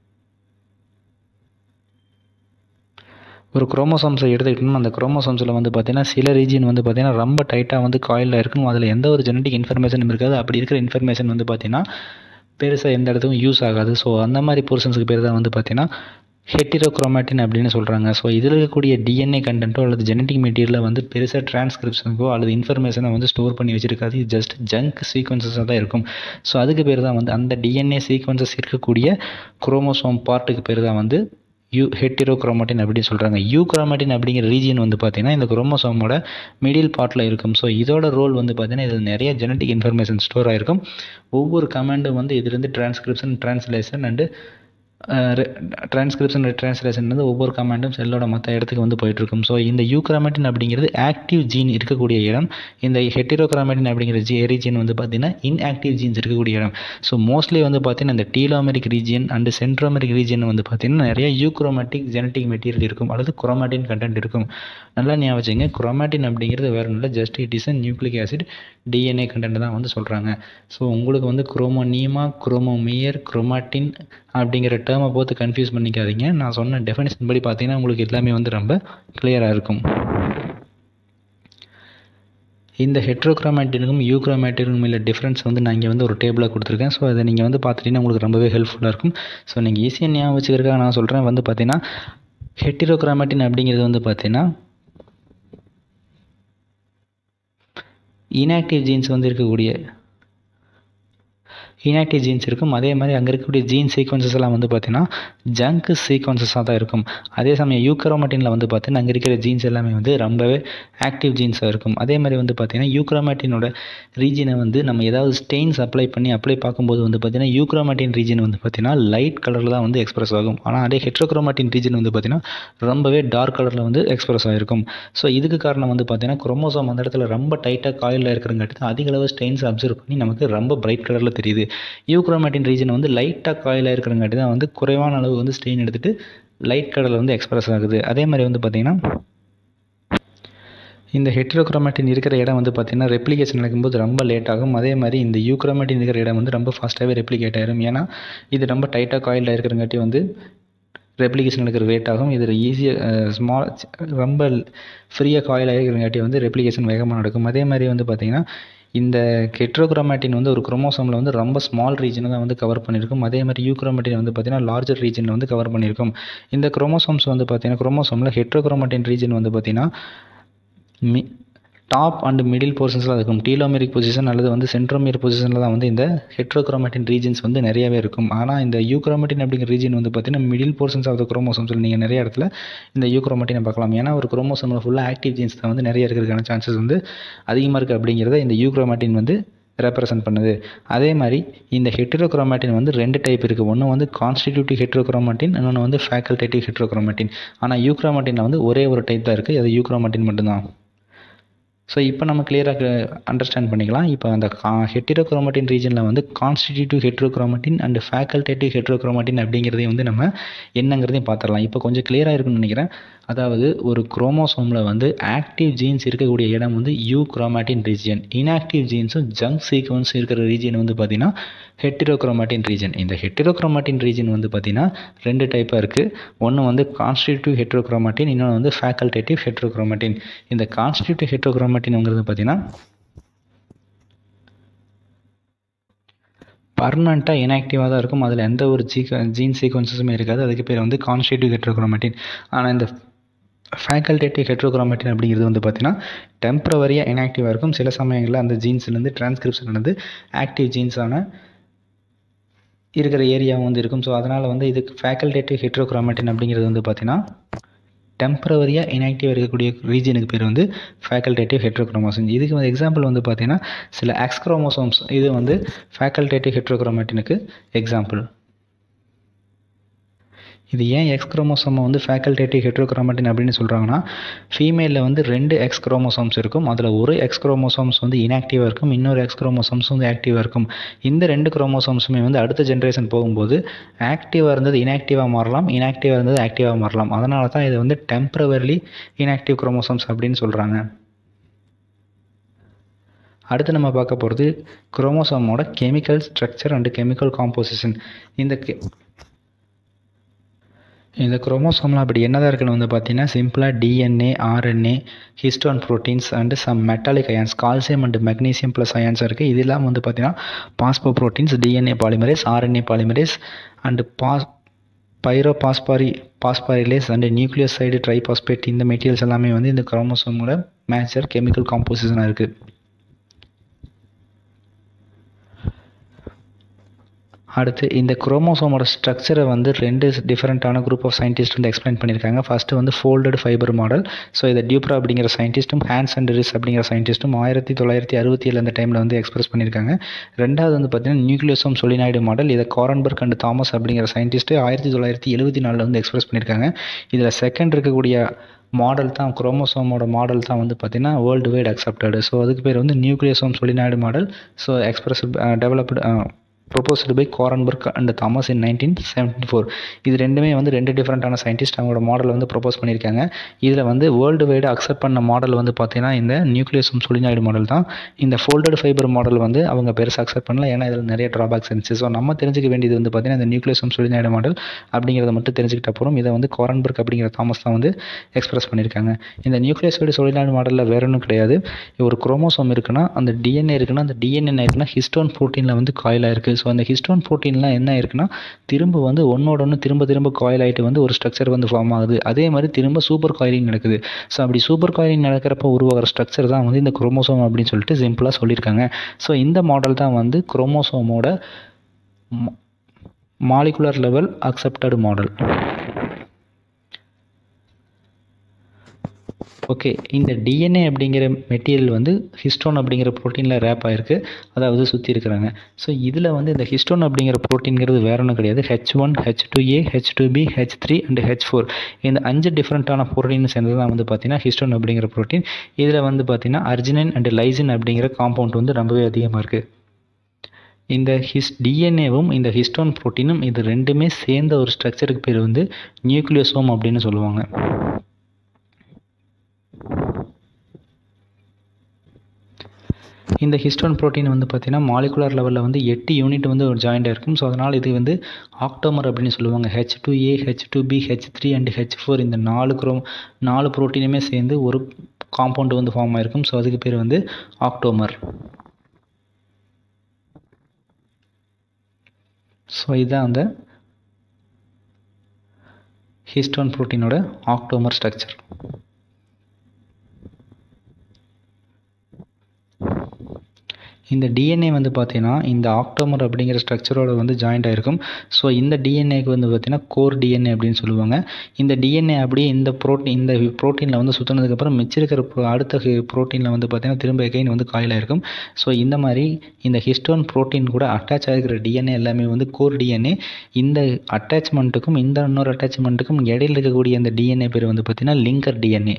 ஒரு குரோமோசோம்ஸை எடுத்துக்கிட்டோம்னா அந்த குரோமோசோம்ஸில் வந்து பார்த்திங்கன்னா சில ரீஜியன் வந்து பார்த்திங்கன்னா ரொம்ப டைட்டாக வந்து காயிலில் இருக்கும் அதில் எந்த ஒரு ஜெனட்டிக் இன்ஃபர்மேஷனும் இருக்காது அப்படி இருக்கிற இன்ஃபர்மேஷன் வந்து பார்த்திங்கன்னா பெருசாக எந்த இடத்துக்கும் யூஸ் ஆகாது ஸோ அந்த மாதிரி போர்ஷன்ஸுக்கு பேர் தான் வந்து பார்த்திங்கன்னா ஹெட்டிரோக்ரோமாட்டின் அப்படின்னு சொல்கிறாங்க ஸோ இதில் இருக்கக்கூடிய டிஎன்ஏ கண்டென்ட்டோ அல்லது ஜெனட்டிக் மெட்டீரியலை வந்து பெருசாக டிரான்ஸ்கிரிப்ஷனுக்கோ அல்லது இன்ஃபர்மேஷனை வந்து ஸ்டோர் பண்ணி வச்சிருக்காது இது ஜஸ்ட் ஜங்க் சீக்வன்சஸாக தான் இருக்கும் ஸோ அதுக்கு பேர் தான் வந்து அந்த டிஎன்ஏ சீக்வன்சஸ் இருக்கக்கூடிய குரோமோசோம் பார்ட்டுக்கு பேர் தான் வந்து யூ ஹெட்டிரோக்ரோமாட்டின் அப்படின்னு சொல்கிறாங்க யூ குரோமாட்டின் அப்படிங்கிற ரீஜியன் வந்து பார்த்திங்கன்னா இந்த குரோமோசோமோட மிடில் பார்ட்டில் இருக்கும் ஸோ இதோட ரோல் வந்து பார்த்திங்கன்னா இதில் நிறைய ஜெனட்டிக் இன்ஃபர்மேஷன் ஸ்டோர் ஆகிருக்கும் ஒவ்வொரு கமாண்டும் வந்து இதுலேருந்து transcription translation and transcription translation வந்து ஒவ்வொரு கமாண்டும் செல்லோட மற்ற இடத்துக்கு வந்து போயிட்டுருக்கும் ஸோ இந்த யூக்ராமேட்டின் அப்படிங்கிறது ஆக்டிவ் ஜீன் இருக்கக்கூடிய இடம் இந்த ஹெட்டிரோக்ராமேட்டின் அப்படிங்கிற ஜி ரீஜியன் வந்து பார்த்திங்கன்னா இன்ஆக்டிவ் ஜீன்ஸ் இருக்கக்கூடிய இடம் ஸோ மோஸ்ட்லி வந்து பார்த்திங்கன்னா இந்த telomeric region and centromeric region வந்து பார்த்திங்கன்னா நிறைய யூக்ரோமேட்டிக் ஜெனட்டிக் மெட்டீரியல் இருக்கும் அல்லது குரோமாட்டின் கண்டென்ட் இருக்கும் நல்லா ஞாபகம் வச்சுங்க குரோமாட்டின் அப்படிங்கிறது வேறு ஒன்றும் இல்லை just it is a nucleic acid DNA content தான் வந்து சொல்கிறாங்க ஸோ உங்களுக்கு வந்து குரோமோனியமா குரோமோமியர் குரோமாட்டின் அப்படிங்கிற டேர்மை பார்த்து கன்ஃபியூஸ் பண்ணிக்காதீங்க நான் சொன்ன டெஃபினேஷன் படி பார்த்தீங்கன்னா உங்களுக்கு எல்லாமே வந்து ரொம்ப கிளியராக இருக்கும் இந்த ஹெட்ரோக்ரோமேட்டினுக்கும் யூக்ரோமேட்டினுக்கும் உள்ள டிஃப்ரென்ஸ் வந்து நான் இங்கே வந்து ஒரு டேபிளாக கொடுத்துருக்கேன் ஸோ அதை நீங்கள் வந்து பார்த்துட்டீங்கன்னா உங்களுக்கு ரொம்பவே ஹெல்ப்ஃபுல்லாக இருக்கும் ஸோ நீங்கள் ஈஸியாக ஞாபகம் வச்சுக்கிறதுக்காக நான் சொல்கிறேன் வந்து பார்த்தீங்கன்னா ஹெட்டிரோக்ரோமேட்டின் அப்படிங்கிறது வந்து பார்த்தீங்கன்னா இன்ஆக்டிவ் ஜீன்ஸ் வந்து இருக்கக்கூடிய இன்ஆக்டிவ் ஜீன்ஸ் இருக்கும் அதே மாதிரி அங்கே இருக்கக்கூடிய ஜீன் சீக்வன்சஸ் எல்லாம் வந்து பார்த்தீங்கன்னா ஜங்க் சீக்வன்சஸாக தான் இருக்கும் அதே சமயம் யூக்ரோமேட்டினில் வந்து பார்த்தீங்கன்னா அங்கே இருக்கிற ஜீன்ஸ் எல்லாமே வந்து ரொம்பவே ஆக்டிவ் ஜீன்ஸாக இருக்கும் அதே மாதிரி வந்து பார்த்தீங்கன்னா யூக்ரோமேட்டினோட ரீஜனை வந்து நம்ம ஏதாவது ஸ்டெயின்ஸ் அப்ளை பண்ணி அப்ளை பார்க்கும்போது வந்து பார்த்தீங்கன்னா யூக்ரோமேட்டின் ரீஜன் வந்து பார்த்தீங்கன்னா லைட் கலரில் தான் வந்து எக்ஸ்பிரஸ் ஆகும் ஆனால் அதே ஹெட்ரோக்ரோமேட்டின் ரீஜன் வந்து பார்த்தீங்கன்னா ரொம்பவே டார்க் கலரில் வந்து எக்ஸ்பிரஸ் ஆகிருக்கும் ஸோ இதுக்கு காரணம் வந்து பார்த்தீங்கன்னா குரோமோசோம் அந்த இடத்துல ரொம்ப டைட்டாக காயிலில் இருக்கிறங்காட்டி அதிக அளவு ஸ்டெயின்ஸ் அப்சர்வ் பண்ணி நமக்கு ரொம்ப பிரைட் கலரில் தெரியுது யூக்ரோமேட்டின் ரீஜன் வந்து லைட்டாக காயிலாக இருக்கிறங்காட்டி தான் வந்து குறைவான அளவு வந்து ஸ்டெயின் எடுத்துகிட்டு லைட் கலரில் வந்து எக்ஸ்பிரஸ் ஆகுது அதே மாதிரி வந்து பார்த்திங்கன்னா இந்த ஹெட்ரோக்ரோமேட்டின் இருக்கிற இடம் வந்து பார்த்திங்கன்னா ரெப்ளிகேஷன் நடக்கும்போது ரொம்ப லேட் ஆகும் அதே மாதிரி இந்த யூக்ரோமேட்டின் இருக்கிற இடம் வந்து ரொம்ப ஃபாஸ்ட்டாகவே ரெப்ளிகேட் ஆயிரும் ஏன்னா இது ரொம்ப டைட்டாக காயிலில் இருக்கிறங்காட்டி வந்து ரெப்ளிகேஷன் நடக்கிற லேட் ஆகும் இதில் ஈஸியாக ஸ்மால் ரொம்ப ஃப்ரீயாக காயில் ஆகிருக்கிறங்காட்டி வந்து ரெப்ளிகேஷன் வேகமாக நடக்கும் அதே மாதிரி வந்து பார்த்திங்கன்னா இந்த ஹெட்ரோக்ரோமேட்டின் வந்து ஒரு குரோமோசோமில் வந்து ரொம்ப ஸ்மால் ரீஜனை தான் வந்து கவர் பண்ணியிருக்கும் அதே மாதிரி யூக்ரோமேட்டின் வந்து பார்த்திங்கன்னா லார்ஜர் ரீஜனில் வந்து கவர் பண்ணியிருக்கும் இந்த குரோமோசோம்ஸ் வந்து பார்த்திங்கன்னா குரோமோசோமில் ஹெட்ரோக்ரோமேட்டின் ரீஜன் வந்து பார்த்திங்கன்னா மி டாப் அண்ட் மிடில் போர்ஷன்ஸில் இருக்கும் டீலோமெரிக் பொசிஷன் அல்லது வந்து சென்ட்ரோமியர் பொசிஷனில் தான் வந்து இந்த ஹெட்ரோக்ரோமேட்டின் ரீஜன்ஸ் வந்து நிறையவே இருக்கும் ஆனால் இந்த யூக்ரோமேட்டின் அப்படிங்கிற ரீஜன் வந்து பார்த்திங்கன்னா மிடில் போர்ஷன்ஸ் ஆஃப் த குரோமோசோம்ஸில் நீங்கள் நிறைய இடத்துல இந்த யூக்ரோமேட்டினை பார்க்கலாம் ஏன்னா ஒரு குரோமோசோமில் ஃபுல்லாக ஆக்டிவ் ஜீன்ஸ் தான் வந்து நிறைய இருக்கிறதுக்கான சான்சஸ் வந்து அதிகமாக இருக்குது அப்படிங்கிறத இந்த யூக்ரோமேட்டின் வந்து ரெப்ரசன்ட் பண்ணுது அதே மாதிரி இந்த ஹெட்ரோக்ரோமேட்டின் வந்து ரெண்டு டைப் இருக்குது ஒன்று வந்து கான்ஸ்டிடியூட்டிவ் ஹெட்ரோக்ரோமேட்டின் இன்னொன்று வந்து ஃபேக்கல்டேட்டிவ் ஹெட்ரோக்ரோமேட்டின் ஆனால் யூக்ரோமேட்டினில் வந்து ஒரே ஒரு டைப் தான் இருக்குது அது யூக்ரோமேட்டின் மட்டும்தான் ஸோ இப்போ நம்ம கிளியராக அண்டர்ஸ்டாண்ட் பண்ணிக்கலாம் இப்போ அந்த ஹெட்ரோக்ரோமேட்டின் ரீஜனில் வந்து constitutive heterochromatin and facultative heterochromatin அப்படிங்கிறதையும் வந்து நம்ம என்னங்கிறதையும் பார்த்துடலாம் இப்போ கொஞ்சம் கிளியராக இருக்குன்னு நினைக்கிறேன் அதாவது ஒரு குரோமோசோமில் வந்து ஆக்டிவ் ஜீன்ஸ் இருக்கக்கூடிய இடம் வந்து யூ குரோமேட்டின் ரீஜியன் இன்ஆக்டிவ் ஜீன்ஸும் ஜங்க் சீக்வன்ஸும் இருக்கிற ரீஜியன் வந்து பார்த்திங்கன்னா ஹெட்டிரோக்ரோமேட்டின் ரீஜன் இந்த ஹெட்டிரோக்ரோமேட்டின் ரீஜன் வந்து பார்த்திங்கன்னா ரெண்டு டைப்பாக இருக்குது ஒன்று வந்து கான்ஸ்டியூட்டிவ் ஹெட்ரோக்ரோமேட்டின் இன்னொன்று வந்து ஃபேக்கல்டேட்டிவ் ஹெட்ரோக்ரோமேட்டின் இந்த கான்ஸ்டியூட்டிவ் ஹெட்ரோக்ரோமேட்டின்ங்கிறது பார்த்திங்கன்னா பர்மனெண்ட்டாக இன்ஆக்டிவாக தான் இருக்கும் அதில் எந்த ஒரு ஜீ ஜீன் சீக்வன்சஸுமே இருக்காது அதுக்கு பேர் வந்து கான்ஸ்டியூட்டிவ் ஹெட்ரோக்ரோமேட்டின் ஆனால் இந்த ஃபேக்கல்டேட்டிவ் ஹெட்ரோக்ரோமேட்டின் அப்படிங்கிறது வந்து பார்த்திங்கன்னா டெம்பரவரியாக இன்ஆக்டிவாக இருக்கும் சில சமயங்களில் அந்த ஜீன்ஸ்லேருந்து டிரான்ஸ்கிரிப்ஷன் வந்து ஆக்டிவ் ஜீன்ஸான இருக்கிற ஏரியாவும் வந்து இருக்கும் ஸோ அதனால் வந்து இதுக்கு ஃபேக்கல்டேட்டிவ் ஹெட்ரோக்ரோமேட்டின் அப்படிங்கிறது வந்து பார்த்திங்கன்னா டெம்பரவரியாக இன்ஆக்டிவாக இருக்கக்கூடிய ரீஜனுக்கு பேர் வந்து ஃபேக்கல்டேட்டிவ் ஹெட்ரோக்ரோமோசோம் இதுக்கு வந்து எக்ஸாம்பிள் வந்து பார்த்திங்கன்னா சில எக்ஸ் குரோமோசோம்ஸ் இது வந்து ஃபேக்கல்டேட்டிவ் ஹெட்ரோக்ரோமேட்டினுக்கு எக்ஸாம்பிள் இது ஏன் எக்ஸ் குரோமோசோமை வந்து ஃபேக்கல்டேட்டிவ் ஹெட்ரோக்ரோமேட்டின் அப்படின்னு சொல்கிறாங்கன்னா ஃபீமேலில் வந்து ரெண்டு எக்ஸ் குரோமோசோம்ஸ் இருக்கும் அதில் ஒரு எக்ஸ் குரோமோசோம்ஸ் வந்து இன்ஆக்டிவாக இருக்கும் இன்னொரு எக்ஸ் குரோமோசோம்ஸ் வந்து ஆக்டிவாக இருக்கும் இந்த ரெண்டு குரோமோசோம்ஸுமே வந்து அடுத்த ஜென்ரேஷன் போகும்போது ஆக்டிவாக இருந்தது இன்ஆக்டிவாக மாறலாம் இன்ஆக்டிவாக இருந்தது ஆக்டிவாக மாறலாம் அதனால தான் இது வந்து டெம்பரவரிலி இன்ஆக்டிவ் குரோமோசோம்ஸ் அப்படின்னு சொல்கிறாங்க அடுத்து நம்ம பார்க்க போகிறது குரோமோசோமோட chemical structure and chemical composition இந்த கெ இந்த குரோமோசோமில் அப்படி என்னதான் இருக்குன்னு வந்து பார்த்தீங்கன்னா சிம்பிளாக DNA RNA histone proteins and some metallic ions calcium and magnesium plus ions இருக்குது இது இல்லாமல் வந்து பார்த்தீங்கன்னா phospho proteins DNA polymerase RNA polymerase and பாஸ் பைரோ பாஸ்பாரி பாஸ்பாரிலேஸ் அண்டு நியூக்ளியோசைடு ட்ரைபாஸ்பேட் இந்த மெட்டீரியல்ஸ் எல்லாமே வந்து இந்த குரோமோசோமோட மேஜர் கெமிக்கல் காம்போசிஷனாக இருக்குது அடுத்து இந்த குரோமோசோமோட ஸ்ட்ரக்சரை வந்து ரெண்டு டிஃப்ரெண்ட்டான குரூப் ஆஃப் சயின்டிஸ்ட் வந்து எக்ஸ்பிளைன் பண்ணியிருக்காங்க ஃபஸ்ட்டு வந்து ஃபோல்டட் ஃபைபர் மாடல் ஸோ இதை டியூப்ரா அப்படிங்கிற சயின்டிஸ்ட்டும் ஹேண்ட்ஸ் அண்ட் ரிஸ் அப்படிங்கிற சயின்டிஸ்ட்டும் ஆயிரத்தி தொள்ளாயிரத்தி அறுபத்தி ஏழு அந்த டைமில் வந்து எக்ஸ்பிரஸ் பண்ணியிருக்காங்க ரெண்டாவது வந்து பார்த்தீங்கன்னா நியூக்ளியோசோம் சொலினாய்டு மாடல் இதை காரன்பர்க் அண்ட் தாமஸ் அப்படிங்கிற சயின்டிஸ்ட்டு ஆயிரத்தி தொள்ளாயிரத்தி எழுபத்தி நாலில் வந்து எக்ஸ்பிரஸ் பண்ணியிருக்காங்க இதில் செகண்ட் இருக்கக்கூடிய மாடல் தான் குரோமோசோமோட மாடல் தான் வந்து பார்த்திங்கன்னா வேர்ல்டு வைட் அக்செப்டடு ஸோ அதுக்கு பேர் வந்து nucleosome solenoid model so express developed proposed by Kornberg and Thomas in nineteen seventy four இது ரெண்டுமே வந்து ரெண்டு டிஃப்ரெண்ட்டான சயின்டிஸ்ட் அவங்களோட மாடல் வந்து ப்ரொபோஸ் பண்ணியிருக்காங்க இதில் வந்து வேர்ல்டு வைடு அக்செப்ட் பண்ண மாடல் வந்து பார்த்தீங்கன்னா இந்த நியூக்ளியஸும் சொலினாய்டு மாடல் தான் இந்த ஃபோல்டட் ஃபைபர் மாடல் வந்து அவங்க பெருசாக அக்செப்ட் பண்ணல ஏன்னா இதில் நிறைய ட்ராபேக்ஸ் இருந்துச்சு ஸோ நம்ம தெரிஞ்சுக்க வேண்டியது வந்து பார்த்தீங்கன்னா இந்த நியூக்ளியஸும் சொலினாய்டு மாடல் அப்படிங்கிறத மட்டும் தெரிஞ்சுக்கிட்ட அப்புறம் இதை வந்து கோரன்பர்க் அப்படிங்கிற தாமஸ் தான் வந்து எக்ஸ்பிரஸ் பண்ணியிருக்காங்க இந்த நியூக்ளியஸோட சொலினாய்டு மாடலில் வேற ஒன்றும் கிடையாது ஒரு குரோமோசோம் இருக்குன்னா அந்த டிஎன்ஏ இருக்குன்னா அந்த டிஎன்ஏ இருக்குன்னா ஹிஸ்டோன் ப்ரோட்டீனில் வந்து காயிலாக இருக்குது ஸோ அந்த ஹிஸ்டோன் ப்ரோட்டீன்லாம் என்ன இருக்குன்னா திரும்ப வந்து ஒன்னோட ஒன்று திரும்ப திரும்ப காயில் ஆகிட்டு வந்து ஒரு ஸ்ட்ரக்சர் வந்து ஃபார்ம் ஆகுது அதே மாதிரி திரும்ப சூப்பர் காயிலிங் நடக்குது ஸோ அப்படி சூப்பர் காயிலிங் நடக்கிறப்ப உருவாகிற ஸ்ட்ரக்சர் தான் வந்து இந்த குரோமோசோம் அப்படின்னு சொல்லிட்டு சிம்பிளாக சொல்லியிருக்காங்க ஸோ இந்த மாடல் தான் வந்து குரோமோசோமோட molecular level accepted model okay இந்த டிஎன்ஏ அப்படிங்கிற மெட்டீரியல் வந்து ஹிஸ்டோன் அப்படிங்கிற ப்ரோட்டீனில் ரேப் ஆகிருக்கு அதாவது சுற்றி இருக்கிறாங்க ஸோ இதில் வந்து இந்த ஹிஸ்டோன் அப்படிங்கிற ப்ரோட்டீன்கிறது வேற ஒன்றும் கிடையாது H one H two A H two B H three and H four இந்த அஞ்சு டிஃப்ரெண்ட்டான ப்ரோட்டீன் சேர்ந்தது தான் வந்து பார்த்தீங்கன்னா ஹிஸ்டோன் அப்படிங்கிற ப்ரோட்டீன் இதில் வந்து பார்த்தீங்கன்னா அர்ஜினின் அண்ட் லைசின் அப்படிங்கிற காம்பவுண்ட் வந்து ரொம்பவே அதிகமாக இருக்குது இந்த ஹிஸ் டிஎன்ஏவும் இந்த ஹிஸ்டோன் ப்ரோட்டீனும் இது ரெண்டுமே சேர்ந்த ஒரு ஸ்ட்ரக்சருக்கு பேர் வந்து நியூக்ளியோசோம் அப்படின்னு சொல்லுவாங்க இந்த ஹிஸ்டோன் புரோட்டீன் வந்து பார்த்திங்கன்னா மாலிகுலர் லெவலில் வந்து எட்டு யூனிட் வந்து ஒரு ஜாயிண்டாக இருக்கும் ஸோ அதனால் இது வந்து ஆக்டோமர் அப்படின்னு சொல்லுவாங்க H two A H two B H three and H four இந்த நாலு குரோம் நாலு புரோட்டீனுமே சேர்ந்து ஒரு காம்பவுண்டு வந்து ஃபார்ம் ஆயிருக்கும் ஸோ அதுக்கு பேர் வந்து ஆக்டோமர் ஸோ இதுதான் அந்த ஹிஸ்டோன் புரோட்டீனோட ஆக்டோமர் ஸ்ட்ரக்சர் இந்த டிஎன்ஏ வந்து பார்த்தீங்கன்னா இந்த ஆக்டோமர் அப்படிங்கிற ஸ்ட்ரக்சரோட வந்து ஜாயிண்ட் ஆகிருக்கும் ஸோ இந்த டிஎன்ஏக்கு வந்து பார்த்தீங்கன்னா கோர் டிஎன்ஏ அப்படின்னு சொல்லுவாங்க இந்த டிஎன்ஏ அப்படியே இந்த ப்ரோட்டீன் இந்த ப்ரோட்டீனில் வந்து சுற்றினதுக்கப்புறம் மிச்சிருக்கிற pro- அடுத்த ப்ரோட்டீனில் வந்து பார்த்தீங்கன்னா திரும்ப எகைன் வந்து காயில் ஆயிருக்கும் ஸோ இந்த மாதிரி இந்த ஹிஸ்டோன் ப்ரோட்டீன் கூட அட்டாச் ஆகிருக்கிற டிஎன்ஏ எல்லாமே வந்து கோர் டிஎன்ஏ இந்த அட்டாச்மெண்ட்டுக்கும் இந்த இன்னொரு அட்டாச்மெண்ட்டுக்கும் இடையில இருக்கக்கூடிய இந்த டிஎன்ஏ பேர் வந்து பார்த்தீங்கன்னா லிங்கர் டிஎன்ஏ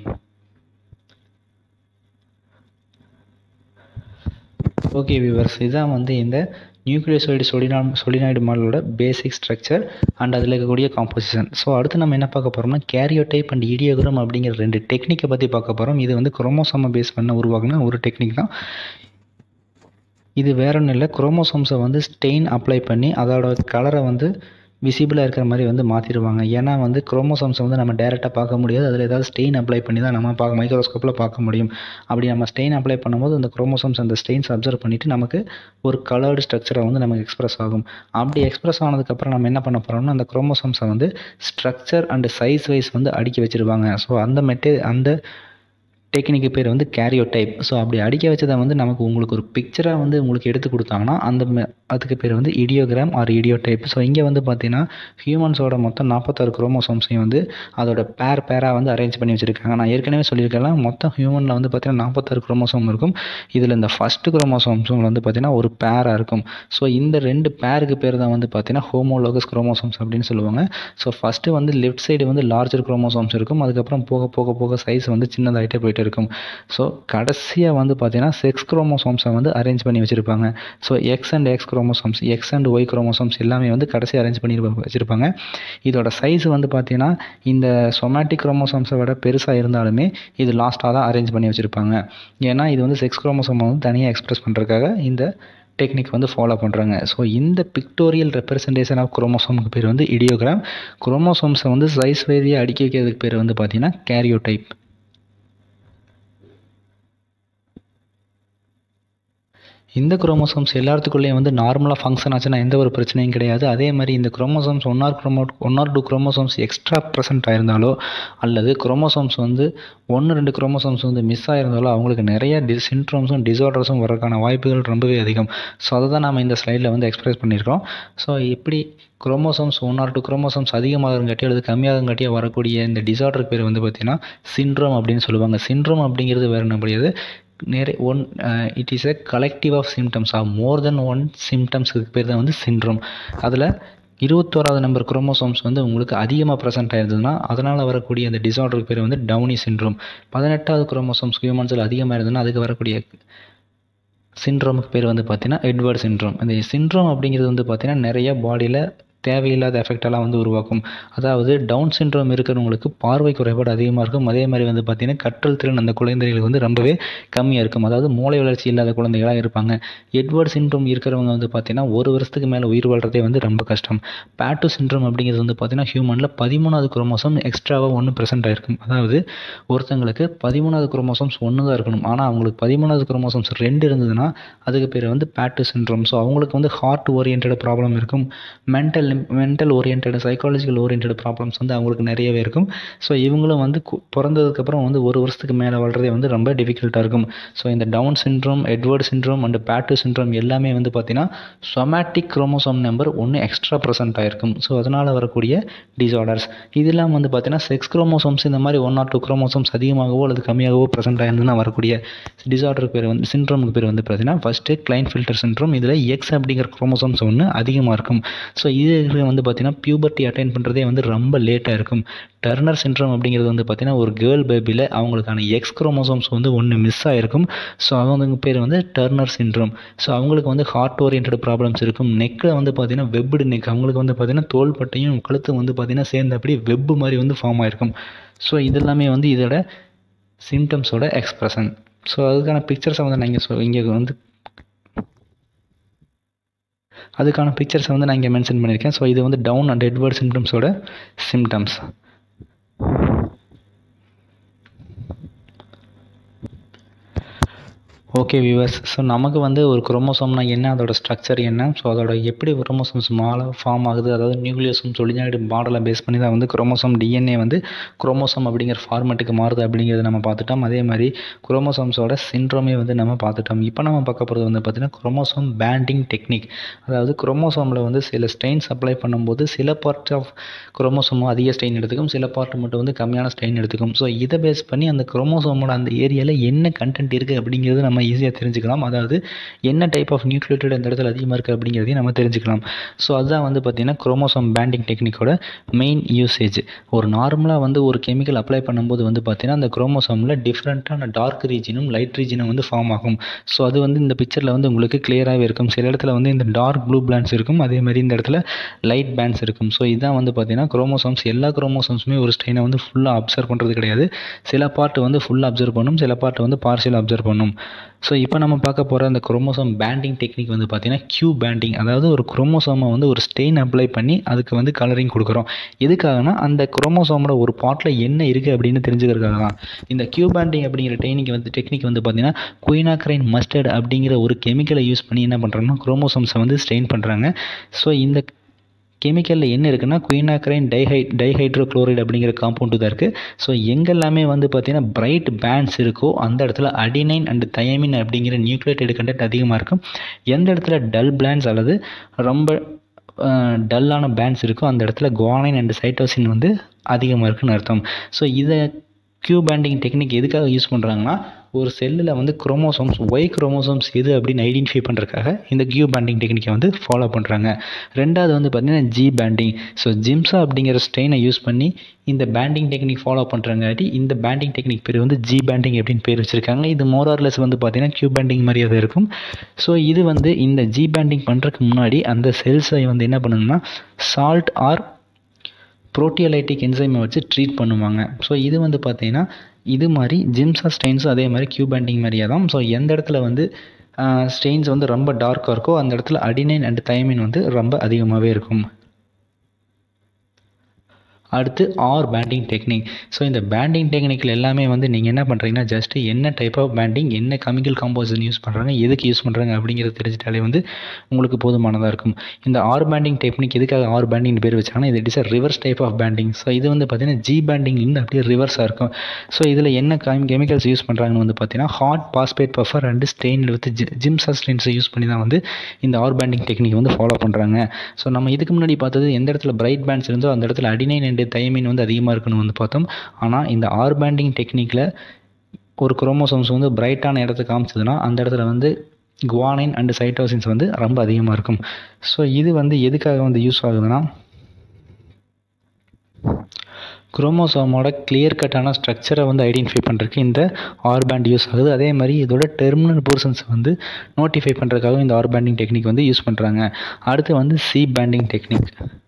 ஓகே வியூவர்ஸ் இதுதான் வந்து இந்த நியூக்ளியோசைடு சொலினா சொலினாய்டு மாடலோட பேசிக் ஸ்ட்ரக்சர் அண்ட் அதில் இருக்கக்கூடிய காம்போசிஷன் ஸோ அடுத்து நம்ம என்ன பார்க்க போகிறோம்னா கேரியோடைப் அண்ட் இடியோகிராம் அப்படிங்கிற ரெண்டு டெக்னிக்கை பற்றி பார்க்க போகிறோம் இது வந்து குரோமோசோமை பேஸ் பண்ண உருவாக்குன ஒரு டெக்னிக் தான் இது வேற ஒன்றும் இல்லை குரோமோசோம்ஸை வந்து ஸ்டெயின் அப்ளை பண்ணி அதோட கலரை வந்து விசிபிளாக இருக்கிற மாதிரி வந்து மாற்றிடுவாங்க ஏன்னா வந்து குரோமோசோம்ஸை வந்து நம்ம டேரெக்டாக பார்க்க முடியாது அதில் ஏதாவது ஸ்டெயின் அப்ளை பண்ணி தான் நம்ம பார்க்க மைக்ரோஸ்கோப்பில் பார்க்க முடியும் அப்படி நம்ம ஸ்டெயின் அப்ளை பண்ணும்போது அந்த குரோமோசோம்ஸ் அந்த ஸ்டெயின்ஸ் அப்சர்வ் பண்ணிவிட்டு நமக்கு ஒரு கலர்டு ஸ்ட்ரக்சரை வந்து நமக்கு எக்ஸ்பிரஸ் ஆகும் அப்படி எக்ஸ்பிரஸ் ஆனதுக்கப்புறம் நம்ம என்ன பண்ண போகிறோம்னா அந்த குரோமோசோம்ஸை வந்து ஸ்ட்ரக்சர் அண்ட் சைஸ் வைஸ் வந்து அடுக்கி வச்சிருவாங்க ஸோ அந்த மெட்டே அந்த டெக்னிக்கு பேர் வந்து கேரியோடைப் ஸோ அப்படி அடிக்க வச்சதை வந்து நமக்கு உங்களுக்கு ஒரு பிக்சராக வந்து உங்களுக்கு எடுத்து கொடுத்தாங்கன்னா அந்த மெ- அதுக்கு பேர் வந்து இடியோகிராம் ஆர் இடியோடைப் ஸோ இங்கே வந்து பார்த்தீங்கன்னா ஹியூமன்ஸோட மொத்தம் நாற்பத்தாறு குரோமோசோம்ஸையும் வந்து அதோட பேர் பேராக வந்து அரேஞ்ச் பண்ணி வச்சுருக்காங்க நான் ஏற்கனவே சொல்லியிருக்கேன் மொத்தம் ஹியூமனில் வந்து பார்த்தீங்கன்னா நாற்பத்தாறு குரோமோசோம் இருக்கும் இதில் இந்த ஃபஸ்ட்டு குரோமோசோம்ஸும் வந்து பார்த்தீங்கன்னா ஒரு பேராக இருக்கும் ஸோ இந்த ரெண்டு பேருக்கு பேர் தான் வந்து பார்த்தீங்கன்னா ஹோமோலோகஸ் குரோமோசோம்ஸ் அப்படின்னு சொல்லுவாங்க ஸோ ஃபஸ்ட்டு வந்து லெஃப்ட் சைடு வந்து லார்ஜர் குரோமோசோம்ஸ் இருக்கும் அதுக்கப்புறம் போக போக போக சைஸ் வந்து சின்னதாகிட்டே போயிட்டு இருக்கும் ஸோ கடைசியாக வந்து பார்த்தீங்கன்னா செக்ஸ் குரோமோசோம்ஸை வந்து அரேஞ்ச் பண்ணி வச்சுருப்பாங்க so X and X chromosomes X and Y chromosomes எல்லாமே வந்து கடைசி அரேஞ்ச் பண்ணி வச்சுருப்பாங்க இதோட சைஸ் வந்து பார்த்தீங்கன்னா இந்த சொமேட்டிக் குரோமோசோம்ஸை விட பெருசாக இருந்தாலுமே இது லாஸ்ட்டாக தான் அரேஞ்ச் பண்ணி வச்சுருப்பாங்க ஏன்னா இது வந்து செக்ஸ் குரோமோசோமை வந்து தனியாக எக்ஸ்பிரஸ் பண்ணுறதுக்காக இந்த டெக்னிக் வந்து ஃபாலோ பண்ணுறாங்க ஸோ இந்த பிக்டோரியல் ரெப்ரசன்டேஷன் ஆஃப் குரோமோசோமுக்கு பேர் வந்து இடியோகிராம் குரோமோசோம்ஸை வந்து சைஸ் வைதியாக அடுக்கி வைக்கிறதுக்கு பேர் வந்து பார்த்தீங்கன்னா கேரியோடைப் இந்த குரோமோசோம்ஸ் எல்லாத்துக்குள்ளேயும் வந்து நார்மலாக ஃபங்க்ஷன் ஆச்சுன்னா எந்த ஒரு பிரச்சனையும் கிடையாது அதே மாதிரி இந்த குரோமோசோம்ஸ் ஒன் ஆர் குரோமோ one or two chromosomes extra present ஆயிருந்தாலோ அல்லது குரோமோசோம்ஸ் வந்து ஒன்று ரெண்டு குரோமோசோம்ஸ் வந்து மிஸ் ஆயிருந்தாலோ அவங்களுக்கு நிறைய டி சின்ட்ரோம்ஸும் டிசார்டர்ஸும் வரக்கான வாய்ப்புகள் ரொம்பவே அதிகம் ஸோ அதை தான் நம்ம இந்த ஸ்லைடில் வந்து எக்ஸ்பிரஸ் பண்ணியிருக்கோம் ஸோ எப்படி chromosomes one or two chromosomes அதிகமாகங்காட்டி அல்லது கம்மியாகங்காட்டியே வரக்கூடிய இந்த டிசார்டருக்கு பேர் வந்து பார்த்திங்கன்னா சின்ட்ரோம் அப்படின்னு சொல்லுவாங்க சின்ட்ரோம் அப்படிங்கிறது வேறு என்ன முடியாது நிறைய one it is a collective of symptoms of more then one சிம்டம்ஸுக்கு பேர் தான் வந்து சின்ட்ரோம் அதில் இருபத்தோராவது நம்பர் குரோமோசோம்ஸ் வந்து உங்களுக்கு அதிகமாக ப்ரெசென்ட் ஆயிருந்ததுன்னா அதனால் வரக்கூடிய அந்த டிசார்டருக்கு பேர் வந்து டவுனி சின்ட்ரோம் பதினெட்டாவது குரோமோசோம்ஸ் ஹியூமன்ஸில் அதிகமாக இருந்ததுன்னா அதுக்கு வரக்கூடிய சின்ட்ரோமுக்கு பேர் வந்து பார்த்தீங்கன்னா எட்வர்ட் சின்ட்ரோம் இந்த சின்ட்ரோம் அப்படிங்கிறது வந்து பார்த்தீங்கன்னா நிறைய பாடியில் தேவையில்லாத எஃபெக்டெல்லாம் வந்து உருவாக்கும் அதாவது டவுன் சின்ட்ரோம் இருக்கிறவங்களுக்கு பார்வை குறைபாடு அதிகமாக இருக்கும் அதே மாதிரி வந்து பார்த்திங்கன்னா கற்றல் திறன் அந்த குழந்தைகளுக்கு வந்து ரொம்பவே கம்மியாக இருக்கும் அதாவது மூளை வளர்ச்சி இல்லாத குழந்தைகளாக இருப்பாங்க எட்வர்ட் சின்ட்ரோம் இருக்கிறவங்க வந்து பார்த்திங்கன்னா ஒரு வருஷத்துக்கு மேலே உயிர் வாழ்றதே வந்து ரொம்ப கஷ்டம் பேட்டு சின்ட்ரோம் அப்படிங்கிறது வந்து பார்த்திங்கன்னா ஹியூமனில் பதிமூணாவது குரோமோசோம் எக்ஸ்ட்ராவாக ஒன்று ப்ரெசென்ட் ஆயிருக்கும் அதாவது ஒருத்தங்களுக்கு பதிமூணாவது குரோமோசோம்ஸ் ஒன்று தான் இருக்கணும் ஆனால் அவங்களுக்கு பதிமூணாவது குரோமோசோம்ஸ் ரெண்டு இருந்ததுன்னா அதுக்கு பேர் வந்து பேட்டு சின்ட்ரோம் ஸோ அவங்களுக்கு வந்து ஹார்ட் ஓரியன்ட் ப்ராப்ளம் இருக்கும் mental mental orient psychological orient problems வந்து அவங்களுக்கு நிறையவே இருக்கும் ஸோ இவங்களும் வந்து கு- பிறந்ததுக்கப்புறம் வந்து ஒரு வருஷத்துக்கு மேலே வாழ்றதே வந்து ரொம்ப டிஃபிகல்ட்டாக இருக்கும் ஸோ இந்த Down syndrome Edward syndrome and Patau syndrome எல்லாமே வந்து பார்த்தீங்கன்னா சொமேட்டிக் குரோமோசோம் நம்பர் ஒன்று எக்ஸ்ட்ரா ப்ரெசென்ட் ஆயிருக்கும் ஸோ அதனால் வரக்கூடிய டிசார்டர்ஸ் இதெல்லாம் வந்து பார்த்தீங்கன்னா செக்ஸ் குரோமோசோம்ஸ் இந்த மாதிரி ஒன் ஆர் டூ குரோமோசோம்ஸ் அதிகமாகவோ அல்லது கம்மியாகவோ ப்ரெசென்ட் ஆயிருந்ததுன்னா வரக்கூடிய டிசார்டருக்கு பேர் வந்து சின்ட்ரோமுக்கு பேர் வந்து பார்த்தீங்கன்னா ஃபஸ்ட்டு கிளைன் ஃபில்டர் சின்ட்ரோம் இதில் எக்ஸ் அப்படிங்கிற குரோமோசோம்ஸ் ஒன்று அதிகமாக இருக்கும் ஸோ இது வந்து பார்த்தீங்கன்னா பியூபர்ட்டி அட்டைன் பண்ணுறதே வந்து ரொம்ப லேட்டாக இருக்கும் டர்னர் சின்ட்ரோம் அப்படிங்கிறது வந்து பார்த்தீங்கன்னா ஒரு கேர்ள் பேபியில் அவங்களுக்கான எக்ஸ் குரோமோசோம்ஸ் வந்து ஒன்று மிஸ் ஆகிருக்கும் ஸோ அவங்க பேர் வந்து டர்னர் சின்ட்ரோம் ஸோ அவங்களுக்கு வந்து ஹார்ட் ஓரியன்ட் ப்ராப்ளம்ஸ் இருக்கும் நெக்கில் வந்து பார்த்தீங்கன்னா வெப்டு நெக் அவங்களுக்கு வந்து பார்த்தீங்கன்னா தோள்பட்டையும் கழுத்து வந்து பார்த்தீங்கன்னா சேர்ந்து அப்படியே வெப்பு மாதிரி வந்து ஃபார்ம் ஆயிருக்கும் ஸோ இதெல்லாமே வந்து இதோட சிம்டம்ஸோட எக்ஸ்பிரஷன் ஸோ அதுக்கான பிக்சர்ஸை வந்து நான் இங்கே சொ இங்கே வந்து அதுக்கான பிக்சர்ஸை வந்து நான் இங்கே மென்ஷன் பண்ணியிருக்கேன் ஸோ இது வந்து டவுன் அண்ட் எட்வர்ட் சிம்டம்ஸோட சிம்டம்ஸ் ஓகே வியூவர்ஸ் ஸோ நமக்கு வந்து ஒரு குரோமோசோம்னா என்ன அதோட ஸ்ட்ரக்சர் என்ன ஸோ அதோட எப்படி குரோமோசோம்ஸ் மாலை ஃபார்ம் ஆகுது அதாவது நியூக்ளியோசோம் சொல்லிஞ்சாடி மாடலை பேஸ் பண்ணி தான் வந்து குரோமோசோம் டிஎன்ஏ வந்து குரோமோசோம் அப்படிங்கிற ஃபார்மெட்டுக்கு மாறுது அப்படிங்கிறத நம்ம பார்த்துட்டோம் அதே மாதிரி குரோமோசோம்ஸோட சின்ட்ரோமே வந்து நம்ம பார்த்துட்டோம் இப்போ நம்ம பார்க்க போகிறது வந்து பார்த்திங்கன்னா குரோமோசோம் பேண்டிங் டெக்னிக் அதாவது குரோமோசோமில் வந்து சில ஸ்ட்ரெயின்ஸ் அப்ளை பண்ணும்போது சில பார்ட் ஆஃப் குரோமோசோமும் அதிக ஸ்ட்ரெயின் எடுத்துக்கும் சில பார்ட் மட்டும் வந்து கம்மியான ஸ்ட்ரெயின் எடுத்துக்கும் ஸோ இதை பேஸ் பண்ணி அந்த குரோமோசோமோட அந்த ஏரியாவில் என்ன கண்டென்ட் இருக்குது அப்படிங்கிறது நம்ம ஈஸியாக தெரிஞ்சுக்கலாம் அதாவது என்ன டைப் ஆஃப் நியூக்ளியோட்டட் அந்த இடத்துல அதிகமாக இருக்குது அப்படிங்கிறதையும் நம்ம தெரிஞ்சுக்கலாம் ஸோ அதுதான் வந்து பார்த்திங்கன்னா குரோமோசோம் பேண்டிங் டெக்னிக்கோட மெயின் யூசேஜ் ஒரு நார்மலாக வந்து ஒரு கெமிக்கல் அப்ளை பண்ணும்போது வந்து பார்த்திங்கன்னா அந்த குரோமோசோமில் டிஃப்ரெண்ட்டான டார்க் ரீஜனும் லைட் ரீஜனும் வந்து ஃபார்ம் ஆகும் ஸோ அது வந்து இந்த பிக்சரில் வந்து உங்களுக்கு கிளியராகவே இருக்கும் சில இடத்துல வந்து இந்த டார்க் ப்ளூ பிளான்ஸ் இருக்கும் அதே மாதிரி இந்த இடத்துல லைட் பேண்ட்ஸ் இருக்கும் ஸோ இதுதான் வந்து பார்த்திங்கன்னா குரோமோசோம்ஸ் எல்லா குரோமோசோம்ஸுமே ஒரு ஸ்ட்ரெயினை வந்து ஃபுல்லாக அப்சர்வ் பண்ணுறது கிடையாது சில பார்ட் வந்து ஃபுல்லாக அப்சர்வ் பண்ணும் சில பார்ட் வந்து பார்ஷியல் அப்சர்வ் பண்ணும் ஸோ இப்போ நம்ம பார்க்க போகிற அந்த குரோமோசோம் பேண்டிங் டெக்னிக் வந்து பார்த்திங்கன்னா கியூ பேண்டிங் அதாவது ஒரு குரோமோசோமை வந்து ஒரு ஸ்டெயின் அப்ளை பண்ணி அதுக்கு வந்து கலரிங் கொடுக்குறோம் எதுக்காகனா அந்த குரோமோசோமோட ஒரு பார்ட்டில் என்ன இருக்குது அப்படின்னு தெரிஞ்சுக்கிறதுக்காக தான் இந்த கியூ பேண்டிங் அப்படிங்கிற டெக்னிக் வந்து டெக்னிக் வந்து பார்த்திங்கன்னா குயினாக்ரைன் மஸ்டர்ட் அப்படிங்கிற ஒரு கெமிக்கலை யூஸ் பண்ணி என்ன பண்ணுறாங்கன்னா குரோமோசோம்ஸை வந்து ஸ்டெயின் பண்ணுறாங்க ஸோ இந்த கெமிக்கலில் என்ன இருக்குன்னா குயினாக்ரைன் டைஹை டைஹைட்ரோக்ளோரைடு அப்படிங்கிற காம்பவுண்டு தான் இருக்குது ஸோ எங்கெல்லாமே வந்து பார்த்திங்கன்னா பிரைட் பேண்ட்ஸ் இருக்கோ அந்த இடத்துல அடினைன் அண்ட் தயமின் அப்படிங்கிற நியூக்ளியோடைடு கண்டென்ட் அதிகமாக இருக்கும் எந்த இடத்துல டல் பிளான்ஸ் அல்லது ரொம்ப டல்லான பேண்ட்ஸ் இருக்கோ அந்த இடத்துல குவானைன் அண்ட் சைட்டோசின் வந்து அதிகமாக இருக்குன்னு அர்த்தம் ஸோ இதை கியூ பேண்டிங் டெக்னிக் எதுக்காக யூஸ் பண்ணுறாங்கன்னா ஒரு செல்லில் வந்து குரோமோசோம்ஸ் ஒய் குரோமோசோம்ஸ் எது அப்படின்னு ஐடென்டிஃபை பண்ணுறதுக்காக இந்த கியூ பேண்டிங் டெக்னிக்கை வந்து ஃபாலோ பண்ணுறாங்க ரெண்டாவது வந்து பார்த்திங்கன்னா ஜி பேண்டிங் ஸோ ஜிம்ஸா அப்படிங்கிற ஸ்ட்ரெயினை யூஸ் பண்ணி இந்த பேண்டிங் டெக்னிக் ஃபாலோ பண்ணுறங்காட்டி இந்த பேண்டிங் டெக்னிக் பேர் வந்து ஜி பேண்டிங் அப்படின்னு பேர் வச்சுருக்காங்க இது மோரார்லெஸ் வந்து பார்த்திங்கன்னா கியூ பேண்டிங் மாதிரியே தான் இருக்கும் ஸோ இது வந்து இந்த ஜி பேண்டிங் பண்ணுறதுக்கு முன்னாடி அந்த செல்ஸை வந்து என்ன பண்ணுங்கன்னா சால்ட் ஆர் ப்ரோட்டியலைட்டிக் என்சைமை வச்சு ட்ரீட் பண்ணுவாங்க ஸோ இது வந்து பார்த்தீங்கன்னா இது மாதிரி ஜிம்ஸா ஸ்டெயின்ஸும் அதே மாதிரி கியூ பேண்டிங் மாதிரியே தான் ஸோ எந்த இடத்துல வந்து ஸ்டெயின்ஸ் வந்து ரொம்ப டார்க்காக இருக்கோ அந்த இடத்துல அடினைன் அண்ட் தயமின் வந்து ரொம்ப அதிகமாகவே இருக்கும் அடுத்து ஆர் பேண்டிங் டெக்னிக் ஸோ இந்த பேண்டிங் டெக்னிக்கில் எல்லாமே வந்து நீங்கள் என்ன பண்ணுறீங்கன்னா ஜஸ்ட்டு என்ன டைப் ஆஃப் பேண்டிங் என்ன கெமிக்கல் காம்போசிஷன் யூஸ் பண்ணுறாங்க எதுக்கு யூஸ் பண்ணுறாங்க அப்படிங்கிறது தெரிஞ்சிட்டாலே வந்து உங்களுக்கு போதுமானதாக இருக்கும் இந்த ஆர் பேண்டிங் டெக்னிக் எதுக்காக ஆர் பேண்டிங் பேர் வச்சாங்கன்னா இது is a reverse type of banding so இது வந்து பார்த்தீங்கன்னா ஜி பேண்டிங்லேருந்து அப்படியே ரிவர்ஸாக இருக்கும் ஸோ இதில் என்ன கெமிக்கல்ஸ் யூஸ் பண்ணுறாங்கன்னு வந்து பார்த்தீங்கன்னா hot phosphate buffer and stain with Giemsa ஸ்டெயின்ஸை யூஸ் பண்ணி தான் வந்து இந்த ஆர் பேண்டிங் டெக்னிக் வந்து ஃபாலோ பண்ணுறாங்க ஸோ நம்ம இதுக்கு முன்னாடி பார்த்தது எந்த இடத்துல பிரைட் பேண்ட்ஸ் இருந்தோ அந்த இடத்துல அடினைன் அண்ட் தயமின் வந்து அதிகமாக இருக்குன்னு வந்து பார்த்தோம் ஆனால் இந்த ஆர் பேண்டிங் டெக்னிக்கில் ஒரு குரோமோசோம்ஸ் வந்து பிரைட்டான இடத்த காமிச்சதுன்னா அந்த இடத்துல வந்து குவானைன் அண்ட் சைட்டோசின்ஸ் வந்து ரொம்ப அதிகமாக இருக்கும் ஸோ இது வந்து எதுக்காக வந்து யூஸ் ஆகுதுன்னா குரோமோசோமோட கிளியர் கட்டான ஸ்ட்ரக்சரை வந்து ஐடென்டிஃபை பண்ணுறதுக்கு இந்த ஆர் பேண்ட் யூஸ் ஆகுது அதே மாதிரி இதோட டெர்மினல் போர்ஷன்ஸ் வந்து நோட்டிஃபை பண்ணுறதுக்காக இந்த ஆர் பேண்டிங் டெக்னிக் வந்து யூஸ் பண்ணுறாங்க அடுத்து வந்து சி பேண்டிங் டெக்னிக்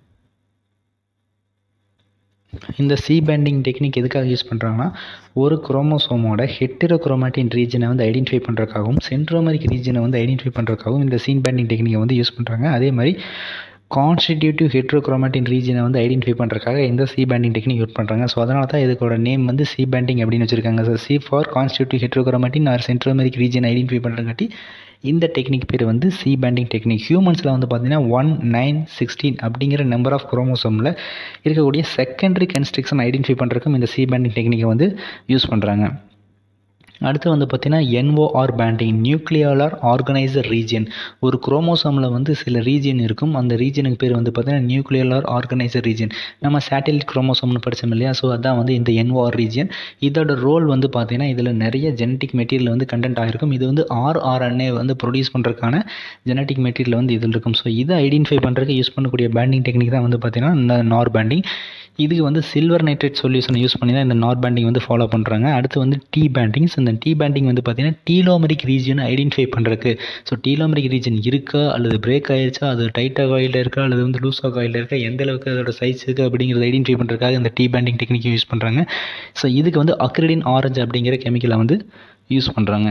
இந்த சி பேண்டிங் டெக்னிக் எதுக்காக யூஸ் பண்ணுறாங்கன்னா ஒரு குரோமோசோமோட ஹெட்டிரோக்ரோமாட்டின் ரீஜனை வந்து ஐடென்டிஃபை பண்ணுறதுக்காகவும் சென்ட்ரோமரிக் ரீஜனை வந்து ஐடென்டிஃபை பண்ணுறதுக்காகவும் இந்த சீன் பேண்டிங் டெக்னிக்கை வந்து யூஸ் பண்ணுறாங்க அதே மாதிரி கான்ஸ்டிடியூட்டிவ் ஹெட்ரோக்ரோமாட்டின் ரீஜனை வந்து ஐடென்டிஃபை பண்ணுறதுக்காக இந்த சி பேண்டிங் டெக்னிக் யூஸ் பண்ணுறாங்க ஸோ அதனால தான் இதுக்கோட நேம் வந்து சி பேண்டிங் அப்படின்னு வச்சுருக்காங்க so C for constitutive heterochromatin or centromeric region identify பண்ணுறங்காட்டி இந்த டெக்னிக் பேர் வந்து சி பேண்டிங் டெக்னிக் ஹியூமன்ஸில் வந்து பார்த்தீங்கன்னா ஒன் நைன் சிக்ஸ்டீன் அப்படிங்கிற நம்பர் ஆஃப் குரோமோசோமில் இருக்கக்கூடிய செகண்டரி கன்ஸ்ட்ரக்ஷன் ஐடென்டிஃபை பண்ணுறதுக்கும் இந்த சி பேண்டிங் டெக்னிக்கை வந்து யூஸ் பண்ணுறாங்க அடுத்து வந்து பார்த்திங்கன்னா NOR banding nucleolar organizer region ஒரு குரோமோசோமில் வந்து சில ரீஜன் இருக்கும் அந்த ரீஜனுக்கு பேர் வந்து பார்த்திங்கன்னா நியூக்ளியலார் ஆர்கனைசர் ரீஜன் நம்ம சேட்டலைட் குரோமோசோம்னு படித்தோம் இல்லையா ஸோ அதான் வந்து இந்த என்ஓஆர் ரீஜன் இதோட ரோல் வந்து பார்த்திங்கன்னா இதில் நிறைய ஜெனட்டிக் மெட்டீரியல் வந்து கண்டென்ட் ஆகிருக்கும் இது வந்து ஆர்ஆர்என்ஏ வந்து ப்ரொடியூஸ் பண்ணுறதுக்கான ஜெனட்டிக் மெட்டீரியல் வந்து இதில் இருக்கும் ஸோ இதை ஐடென்டிஃபை பண்ணுறதுக்கு யூஸ் பண்ணக்கூடிய பேண்டிங் டெக்னிக் தான் வந்து பார்த்திங்கன்னா இந்த நார் பேண்டிங் இதுக்கு வந்து சில்வர் நைட்ரேட் சொல்யூஷனை யூஸ் பண்ணி தான் இந்த நார் பேண்டிங் வந்து ஃபாலோ பண்ணுறாங்க அடுத்து வந்து டீ பேண்டிங்ஸ் இந்த டீ பேண்டிங் வந்து பார்த்திங்கன்னா டீலோமரிக் ரீஜனை ஐடென்டிஃபை பண்ணுறதுக்கு ஸோ டீலோமரிக் ரீஜன் இருக்கா அல்லது பிரேக் ஆயிடுச்சா அது டைட்டாக ஆயிலில் இருக்கா அல்லது வந்து லூஸாக ஆயிலில் இருக்கா எந்த அளவுக்கு அதோட சைஸ் இருக்குது அப்படிங்கிறத ஐடென்டிஃபை பண்ணுறதுக்காக இந்த டீ பேண்டிங் டெக்னிக் யூஸ் பண்ணுறாங்க ஸோ இதுக்கு வந்து அக்ரிடின் ஆரஞ்சு அப்படிங்கிற கெமிக்கலை வந்து யூஸ் பண்ணுறாங்க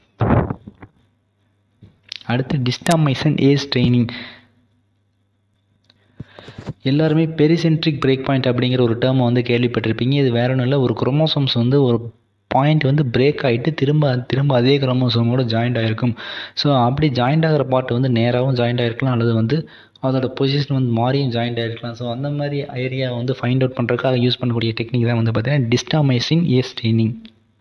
அடுத்து டிஸ்டாமைசன் ஏஸ் ட்ரைனிங் எல்லாருமே பெரிசென்ட்ரிக் பிரேக் பாயிண்ட் அப்படிங்கிற ஒரு டேர்மை வந்து கேள்விப்பட்டிருப்பீங்க இது வேற ஒன்றும் இல்லை ஒரு குரோமோசோம்ஸ் வந்து ஒரு பாயிண்ட் வந்து பிரேக் ஆகிட்டு திரும்ப திரும்ப அதே குரோமோசோமோட ஜாயிண்ட் ஆகிருக்கும் ஸோ அப்படி ஜாயிண்ட் ஆகிற பார்ட் வந்து நேராகவும் ஜாயிண்ட் ஆகிருக்கலாம் அல்லது வந்து அதோட பொசிஷன் வந்து மாறியும் ஜாயிண்ட் ஆகிருக்கலாம் ஸோ அந்த மாதிரி ஏரியா வந்து ஃபைண்ட் அவுட் பண்ணுறதுக்காக யூஸ் பண்ணக்கூடிய டெக்னிக் தான் வந்து பார்த்தீங்கன்னா டிஸ்டாமைசின் ஏஸ் ட்ரைனிங்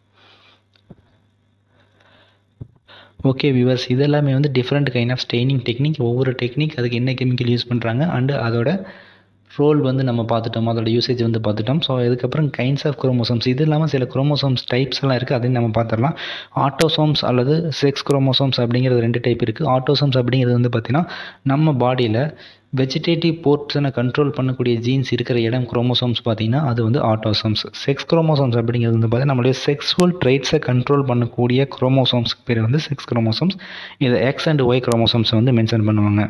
ஓகே வியூவர்ஸ் இதெல்லாமே வந்து different kind of staining technique ஒவ்வொரு டெக்னிக் அதுக்கு என்ன கெமிக்கல் யூஸ் பண்ணுறாங்க அண்டு அதோட ரோல் வந்து நம்ம பார்த்துட்டோம் அதோட யூசேஜ் வந்து பார்த்துட்டோம் ஸோ இதுக்கப்புறம் கைண்ட்ஸ் ஆஃப் குரோமோசோம்ஸ் இது இல்லாமல் சில குரோமோசோம்ஸ் டைப்ஸ் எல்லாம் இருக்குது அதையும் நம்ம பார்த்துடலாம் ஆட்டோசோம்ஸ் அல்லது செக்ஸ் குரோமோசோம்ஸ் அப்படிங்கிறது ரெண்டு டைப் இருக்குது ஆட்டோசோம்ஸ் அப்படிங்கிறது வந்து பார்த்திங்கன்னா நம்ம பாடியில் வெஜிடேட்டிவ் போர்ட்ஸனை கண்ட்ரோல் பண்ணக்கூடிய ஜீன்ஸ் இருக்கிற இடம் குரோமோசோம்ஸ் பார்த்திங்கன்னா அது வந்து ஆட்டோசோம்ஸ் செக்ஸ் குரோமோசோம்ஸ் அப்படிங்கிறது வந்து பார்த்தீங்கன்னா நம்மளுடைய செக்ஸுவல் ட்ரைட்ஸை கண்ட்ரோல் பண்ணக்கூடிய குரோமோசோம்ஸ்க்கு பேர் வந்து செக்ஸ் குரோமோசோம்ஸ் இதை எக்ஸ் அண்ட் ஒய் குரோமோசோம்ஸ் வந்து மென்ஷன் பண்ணுவாங்க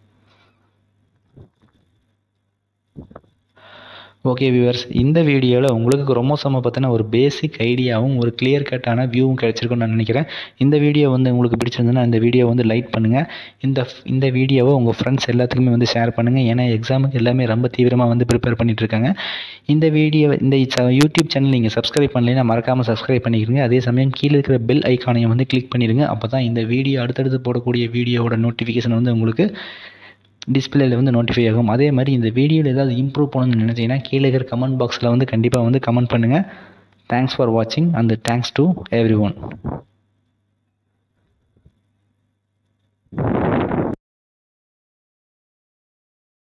ஓகே வியூவர்ஸ் இந்த வீடியோவில் உங்களுக்கு குரோமோசோமை பற்றின ஒரு பேசிக் ஐடியாவும் ஒரு கிளியர் கட்டான வியூவும் கிடச்சிருக்குன்னு நான் நினைக்கிறேன் இந்த வீடியோ வந்து உங்களுக்கு பிடிச்சிருந்ததுன்னா இந்த வீடியோ வந்து லைக் பண்ணுங்கள் இந்த இந்த வீடியோவை உங்கள் ஃப்ரெண்ட்ஸ் எல்லாத்துக்குமே வந்து ஷேர் பண்ணுங்கள் ஏன்னா எக்ஸாமுக்கு எல்லாமே ரொம்ப தீவிரமாக வந்து ப்ரிப்பேர் பண்ணிட்டு இருக்காங்க இந்த வீடியோ இந்த யூடியூப் சேனல் நீங்கள் சப்ஸ்கிரைப் பண்ணலைன்னா மறக்காமல் சப்ஸ்கிரைப் பண்ணிக்கிறீங்க அதே சமயம் கீழே இருக்கிற பெல் ஐக்கானையும் வந்து கிளிக் பண்ணிடுங்க அப்போ தான் இந்த வீடியோ அடுத்தடுத்து போடக்கூடிய வீடியோவோட நோட்டிஃபிகேஷன் வந்து உங்களுக்கு டிஸ்பிளேல வந்து நோட்டிஃபை ஆகும் அதே மாதிரி இந்த வீடியோவில் ஏதாவது இம்ப்ரூவ் பண்ணணும்னு நினச்சிங்கன்னா கீழே இருக்கிற கமெண்ட் பாக்ஸில் வந்து கண்டிப்பாக வந்து கமெண்ட் பண்ணுங்கள் தேங்க்ஸ் ஃபார் வாட்சிங் and thanks to every one